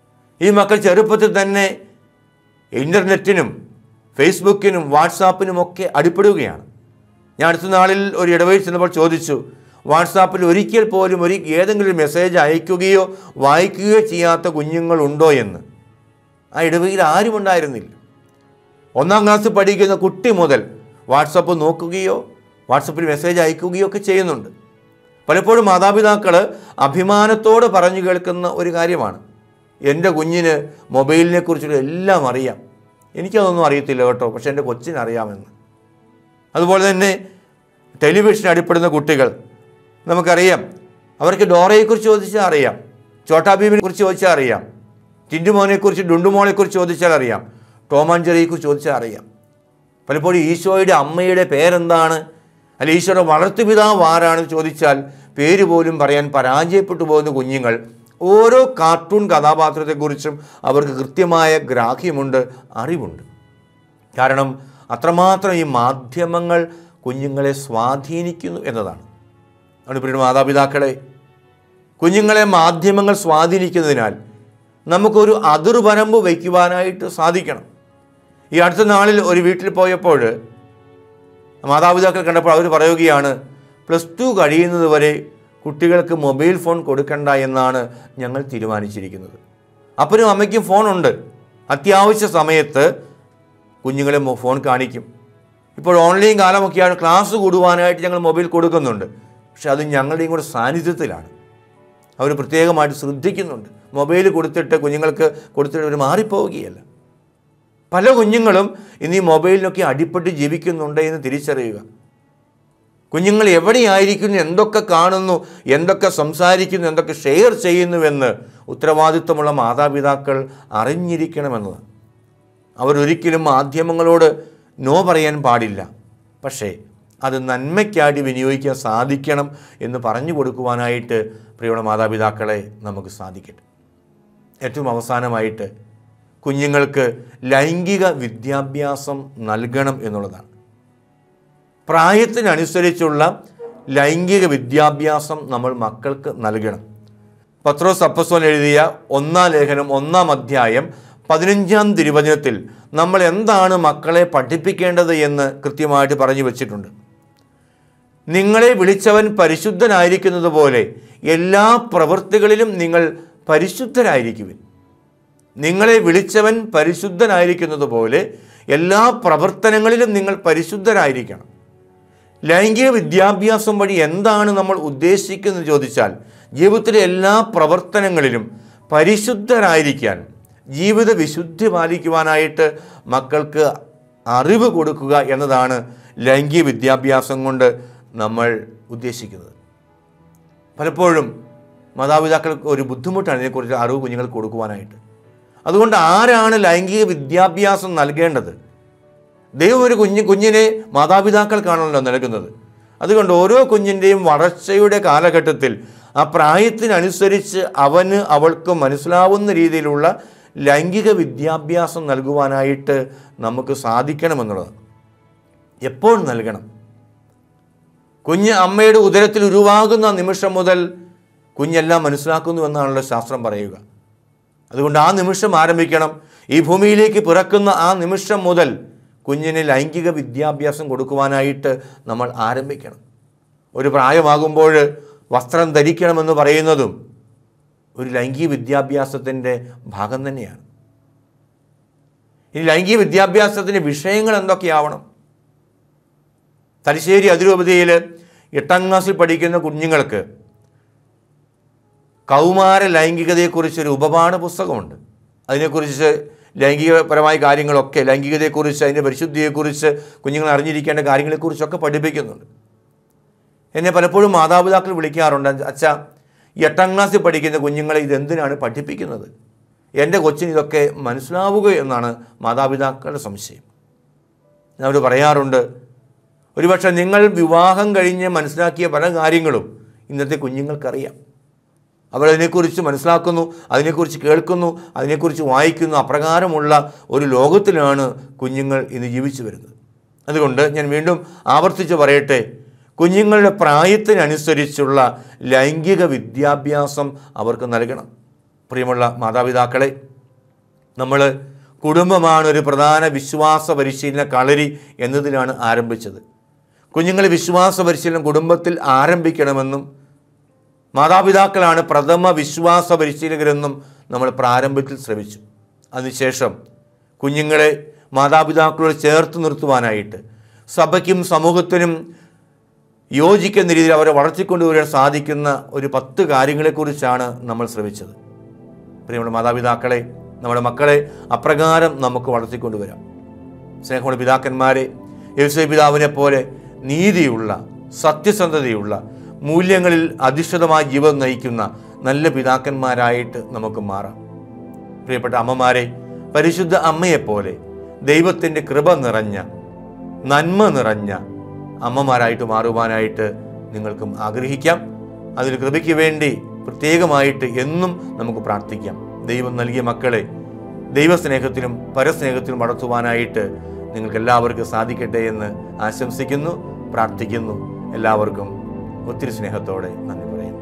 ഈ മക്കൾ ചെറുപ്പത്തിൽ തന്നെ ഇൻ്റർനെറ്റിനും ഫേസ്ബുക്കിനും വാട്സാപ്പിനും ഒക്കെ അടിപ്പെടുകയാണ് ഞാൻ അടുത്ത നാളിൽ ഒരു ഇടവഴി ചെന്നപ്പോൾ ചോദിച്ചു വാട്സാപ്പിൽ ഒരിക്കൽ പോലും ഒരു ഏതെങ്കിലും ഒരു മെസ്സേജ് അയക്കുകയോ വായിക്കുകയോ ചെയ്യാത്ത കുഞ്ഞുങ്ങളുണ്ടോ എന്ന് ആ ഇടവയിൽ ആരും ഉണ്ടായിരുന്നില്ല ഒന്നാം ക്ലാസ് പഠിക്കുന്ന കുട്ടി മുതൽ വാട്സപ്പ് നോക്കുകയോ വാട്സപ്പിൽ മെസ്സേജ് അയക്കുകയോ ഒക്കെ ചെയ്യുന്നുണ്ട് പലപ്പോഴും മാതാപിതാക്കൾ അഭിമാനത്തോടെ പറഞ്ഞു കേൾക്കുന്ന ഒരു കാര്യമാണ് എൻ്റെ കുഞ്ഞിന് മൊബൈലിനെ കുറിച്ചുള്ള എല്ലാം അറിയാം എനിക്കതൊന്നും അറിയത്തില്ല കേട്ടോ പക്ഷെ എൻ്റെ കൊച്ചിന് അറിയാമെന്ന് അതുപോലെ തന്നെ ടെലിവിഷൻ അടിപ്പെടുന്ന കുട്ടികൾ നമുക്കറിയാം അവർക്ക് ഡോറയെക്കുറിച്ച് ചോദിച്ചാൽ അറിയാം ചോട്ടാ ഭീമിനെ കുറിച്ച് ചോദിച്ചാൽ അറിയാം ടിൻറ്റുമോനെക്കുറിച്ച് ഡുണ്ടുമോളെക്കുറിച്ച് ചോദിച്ചാൽ അറിയാം ടോം ആൻഡ് ജെറിയെക്കുറിച്ച് ചോദിച്ചാൽ അറിയാം പലപ്പോഴും ഈശോയുടെ അമ്മയുടെ പേരെന്താണ് അല്ല ഈശോയുടെ വളർത്തുപിതാവ് ആരാണെന്ന് ചോദിച്ചാൽ പേര് പോലും പറയാൻ പരാജയപ്പെട്ടു പോകുന്ന കുഞ്ഞുങ്ങൾ ഓരോ കാർട്ടൂൺ കഥാപാത്രത്തെക്കുറിച്ചും അവർക്ക് കൃത്യമായ ഗ്രാഹ്യമുണ്ട് അറിവുണ്ട് കാരണം അത്രമാത്രം ഈ മാധ്യമങ്ങൾ കുഞ്ഞുങ്ങളെ സ്വാധീനിക്കുന്നു എന്നതാണ് അതുകൊണ്ട് പ്രിയ മാതാപിതാക്കളെ കുഞ്ഞുങ്ങളെ മാധ്യമങ്ങൾ സ്വാധീനിക്കുന്നതിനാൽ നമുക്കൊരു അതിർവരമ്പ് വയ്ക്കുവാനായിട്ട് സാധിക്കണം ഈ അടുത്ത നാളിൽ ഒരു വീട്ടിൽ പോയപ്പോൾ മാതാപിതാക്കൾ കണ്ടപ്പോൾ അവർ പറയുകയാണ് പ്ലസ് ടു കഴിയുന്നത് വരെ കുട്ടികൾക്ക് മൊബൈൽ ഫോൺ കൊടുക്കണ്ട എന്നാണ് ഞങ്ങൾ തീരുമാനിച്ചിരിക്കുന്നത് അപ്പനും അമ്മയ്ക്കും ഫോണുണ്ട് അത്യാവശ്യ സമയത്ത് കുഞ്ഞുങ്ങളെ മൊ- ഫോൺ കാണിക്കും ഇപ്പോൾ ഓൺലൈൻ കാലമൊക്കെയാണ് ക്ലാസ് കൂടുവാനായിട്ട് ഞങ്ങൾ മൊബൈൽ കൊടുക്കുന്നുണ്ട് പക്ഷെ അത് ഞങ്ങളുടെയും കൂടെ സാന്നിധ്യത്തിലാണ് അവർ പ്രത്യേകമായിട്ട് ശ്രദ്ധിക്കുന്നുണ്ട് മൊബൈൽ കൊടുത്തിട്ട് കുഞ്ഞുങ്ങൾക്ക് കൊടുത്തിട്ട് അവർ മാറിപ്പോവുകയല്ല പല കുഞ്ഞുങ്ങളും ഇന്ന് ഈ മൊബൈലിനൊക്കെ അടിപ്പെട്ട് ജീവിക്കുന്നുണ്ട് എന്ന് തിരിച്ചറിയുക കുഞ്ഞുങ്ങൾ എവിടെയായിരിക്കുന്നു എന്തൊക്കെ കാണുന്നു എന്തൊക്കെ സംസാരിക്കുന്നു എന്തൊക്കെ ഷെയർ ചെയ്യുന്നുവെന്ന് ഉത്തരവാദിത്വമുള്ള മാതാപിതാക്കൾ അറിഞ്ഞിരിക്കണമെന്നതാണ് അവരൊരിക്കലും മാധ്യമങ്ങളോട് നോ പറയാൻ പാടില്ല പക്ഷേ അത് നന്മയ്ക്കായിട്ട് വിനിയോഗിക്കാൻ സാധിക്കണം എന്ന് പറഞ്ഞു കൊടുക്കുവാനായിട്ട് പ്രിയമുള്ള മാതാപിതാക്കളെ നമുക്ക് സാധിക്കട്ടെ ഏറ്റവും അവസാനമായിട്ട് കുഞ്ഞുങ്ങൾക്ക് ലൈംഗിക വിദ്യാഭ്യാസം നൽകണം എന്നുള്ളതാണ് പ്രായത്തിനനുസരിച്ചുള്ള ലൈംഗിക വിദ്യാഭ്യാസം നമ്മൾ മക്കൾക്ക് നൽകണം പത്രോസ് അപ്പസോൻ എഴുതിയ ഒന്നാം ലേഖനം ഒന്നാം അധ്യായം പതിനഞ്ചാം തിരുവചനത്തിൽ നമ്മൾ എന്താണ് മക്കളെ പഠിപ്പിക്കേണ്ടത് എന്ന് കൃത്യമായിട്ട് പറഞ്ഞു വച്ചിട്ടുണ്ട് നിങ്ങളെ വിളിച്ചവൻ പരിശുദ്ധനായിരിക്കുന്നത് പോലെ എല്ലാ പ്രവൃത്തികളിലും നിങ്ങൾ പരിശുദ്ധരായിരിക്കുവിൻ നിങ്ങളെ വിളിച്ചവൻ പരിശുദ്ധനായിരിക്കുന്നത് പോലെ എല്ലാ പ്രവർത്തനങ്ങളിലും നിങ്ങൾ പരിശുദ്ധരായിരിക്കണം ലൈംഗിക വിദ്യാഭ്യാസം വഴി എന്താണ് നമ്മൾ ഉദ്ദേശിക്കുന്നത് ചോദിച്ചാൽ ജീവിതത്തിലെ എല്ലാ പ്രവർത്തനങ്ങളിലും പരിശുദ്ധരായിരിക്കാൻ ജീവിത വിശുദ്ധി പാലിക്കുവാനായിട്ട് മക്കൾക്ക് അറിവ് കൊടുക്കുക എന്നതാണ് ലൈംഗിക വിദ്യാഭ്യാസം കൊണ്ട് നമ്മൾ ഉദ്ദേശിക്കുന്നത് പലപ്പോഴും മാതാപിതാക്കൾക്ക് ഒരു ബുദ്ധിമുട്ടാണ് ഇതിനെക്കുറിച്ച് അറിവ് കുഞ്ഞുങ്ങൾക്ക് കൊടുക്കുവാനായിട്ട് അതുകൊണ്ട് ആരാണ് ലൈംഗിക വിദ്യാഭ്യാസം നൽകേണ്ടത് ദൈവം ഒരു കുഞ്ഞ് കുഞ്ഞിനെ മാതാപിതാക്കൾക്കാണല്ലോ നൽകുന്നത് അതുകൊണ്ട് ഓരോ കുഞ്ഞിൻ്റെയും വളർച്ചയുടെ കാലഘട്ടത്തിൽ ആ പ്രായത്തിനനുസരിച്ച് അവന് അവൾക്ക് മനസ്സിലാവുന്ന രീതിയിലുള്ള ലൈംഗിക വിദ്യാഭ്യാസം നൽകുവാനായിട്ട് നമുക്ക് സാധിക്കണമെന്നുള്ളതാണ് എപ്പോൾ നൽകണം കുഞ്ഞ് അമ്മയുടെ ഉദരത്തിൽ ഉരുവാകുന്ന നിമിഷം മുതൽ കുഞ്ഞെല്ലാം മനസ്സിലാക്കുന്നു എന്നാണല്ലോ ശാസ്ത്രം പറയുക അതുകൊണ്ട് ആ നിമിഷം ആരംഭിക്കണം ഈ ഭൂമിയിലേക്ക് പിറക്കുന്ന ആ നിമിഷം മുതൽ കുഞ്ഞിന് ലൈംഗിക വിദ്യാഭ്യാസം കൊടുക്കുവാനായിട്ട് നമ്മൾ ആരംഭിക്കണം ഒരു പ്രായമാകുമ്പോൾ വസ്ത്രം ധരിക്കണമെന്ന് പറയുന്നതും ഒരു ലൈംഗിക വിദ്യാഭ്യാസത്തിൻ്റെ ഭാഗം തന്നെയാണ് ഈ ലൈംഗിക വിദ്യാഭ്യാസത്തിൻ്റെ വിഷയങ്ങൾ എന്തൊക്കെയാവണം തലശ്ശേരി അതിരൂപതയിൽ എട്ടാം ക്ലാസ്സിൽ പഠിക്കുന്ന കുഞ്ഞുങ്ങൾക്ക് കൗമാര ലൈംഗികതയെക്കുറിച്ചൊരു ഉപപാഠ പുസ്തകമുണ്ട് അതിനെക്കുറിച്ച് ലൈംഗികപരമായ കാര്യങ്ങളൊക്കെ ലൈംഗികതയെക്കുറിച്ച് അതിൻ്റെ പരിശുദ്ധിയെക്കുറിച്ച് കുഞ്ഞുങ്ങൾ അറിഞ്ഞിരിക്കേണ്ട കാര്യങ്ങളെക്കുറിച്ചൊക്കെ പഠിപ്പിക്കുന്നുണ്ട് എന്നെ പലപ്പോഴും മാതാപിതാക്കൾ വിളിക്കാറുണ്ട് അച്ഛ ഈ എട്ടാം ക്ലാസ്സിൽ പഠിക്കുന്ന കുഞ്ഞുങ്ങളെ ഇതെന്തിനാണ് പഠിപ്പിക്കുന്നത് എൻ്റെ കൊച്ചിന് ഇതൊക്കെ മനസ്സിലാവുക എന്നാണ് മാതാപിതാക്കളുടെ സംശയം ഞാൻ അവർ പറയാറുണ്ട് ഒരുപക്ഷെ നിങ്ങൾ വിവാഹം കഴിഞ്ഞ് മനസ്സിലാക്കിയ പല കാര്യങ്ങളും ഇന്നത്തെ കുഞ്ഞുങ്ങൾക്കറിയാം അവരതിനെക്കുറിച്ച് മനസ്സിലാക്കുന്നു അതിനെക്കുറിച്ച് കേൾക്കുന്നു അതിനെക്കുറിച്ച് വായിക്കുന്നു അപ്രകാരമുള്ള ഒരു ലോകത്തിലാണ് കുഞ്ഞുങ്ങൾ ഇന്ന് ജീവിച്ചു വരുന്നത് അതുകൊണ്ട് ഞാൻ വീണ്ടും ആവർത്തിച്ച് പറയട്ടെ കുഞ്ഞുങ്ങളുടെ പ്രായത്തിനനുസരിച്ചുള്ള ലൈംഗിക വിദ്യാഭ്യാസം അവർക്ക് നൽകണം പ്രിയമുള്ള മാതാപിതാക്കളെ നമ്മൾ കുടുംബമാണ് ഒരു പ്രധാന വിശ്വാസ പരിശീലന കളരി എന്നതിലാണ് ആരംഭിച്ചത് കുഞ്ഞുങ്ങളെ വിശ്വാസ പരിശീലനം കുടുംബത്തിൽ ആരംഭിക്കണമെന്നും മാതാപിതാക്കളാണ് പ്രഥമ വിശ്വാസ പരിശീലകരെന്നും നമ്മൾ പ്രാരംഭത്തിൽ ശ്രമിച്ചു അതിനുശേഷം കുഞ്ഞുങ്ങളെ മാതാപിതാക്കളോട് ചേർത്ത് നിർത്തുവാനായിട്ട് സഭയ്ക്കും സമൂഹത്തിനും യോജിക്കുന്ന രീതിയിൽ അവരെ വളർത്തിക്കൊണ്ടുവരാൻ സാധിക്കുന്ന ഒരു പത്ത് കാര്യങ്ങളെക്കുറിച്ചാണ് നമ്മൾ ശ്രമിച്ചത് പ്രിയമുള്ള മാതാപിതാക്കളെ നമ്മുടെ മക്കളെ അപ്രകാരം നമുക്ക് വളർത്തിക്കൊണ്ടുവരാം സ്നേഹമുള്ള പിതാക്കന്മാരെ യേശു പിതാവിനെ പോലെ നീതിയുള്ള സത്യസന്ധതയുള്ള മൂല്യങ്ങളിൽ അധിഷ്ഠിതമായ ജീവിതം നയിക്കുന്ന നല്ല പിതാക്കന്മാരായിട്ട് നമുക്ക് മാറാം പ്രിയപ്പെട്ട അമ്മമാരെ പരിശുദ്ധ അമ്മയെപ്പോലെ ദൈവത്തിൻ്റെ കൃപ നിറഞ്ഞ നന്മ നിറഞ്ഞ അമ്മമാരായിട്ട് മാറുവാനായിട്ട് നിങ്ങൾക്കും ആഗ്രഹിക്കാം അതിന് കൃപയ്ക്ക് വേണ്ടി പ്രത്യേകമായിട്ട് എന്നും നമുക്ക് പ്രാർത്ഥിക്കാം ദൈവം നൽകിയ മക്കളെ ദൈവസ്നേഹത്തിലും പരസ്നേഹത്തിലും വളർത്തുവാനായിട്ട് നിങ്ങൾക്ക് എല്ലാവർക്കും സാധിക്കട്ടെ എന്ന് ആശംസിക്കുന്നു പ്രാർത്ഥിക്കുന്നു എല്ലാവർക്കും ഒത്തിരി സ്നേഹത്തോടെ നന്ദി പറയുന്നു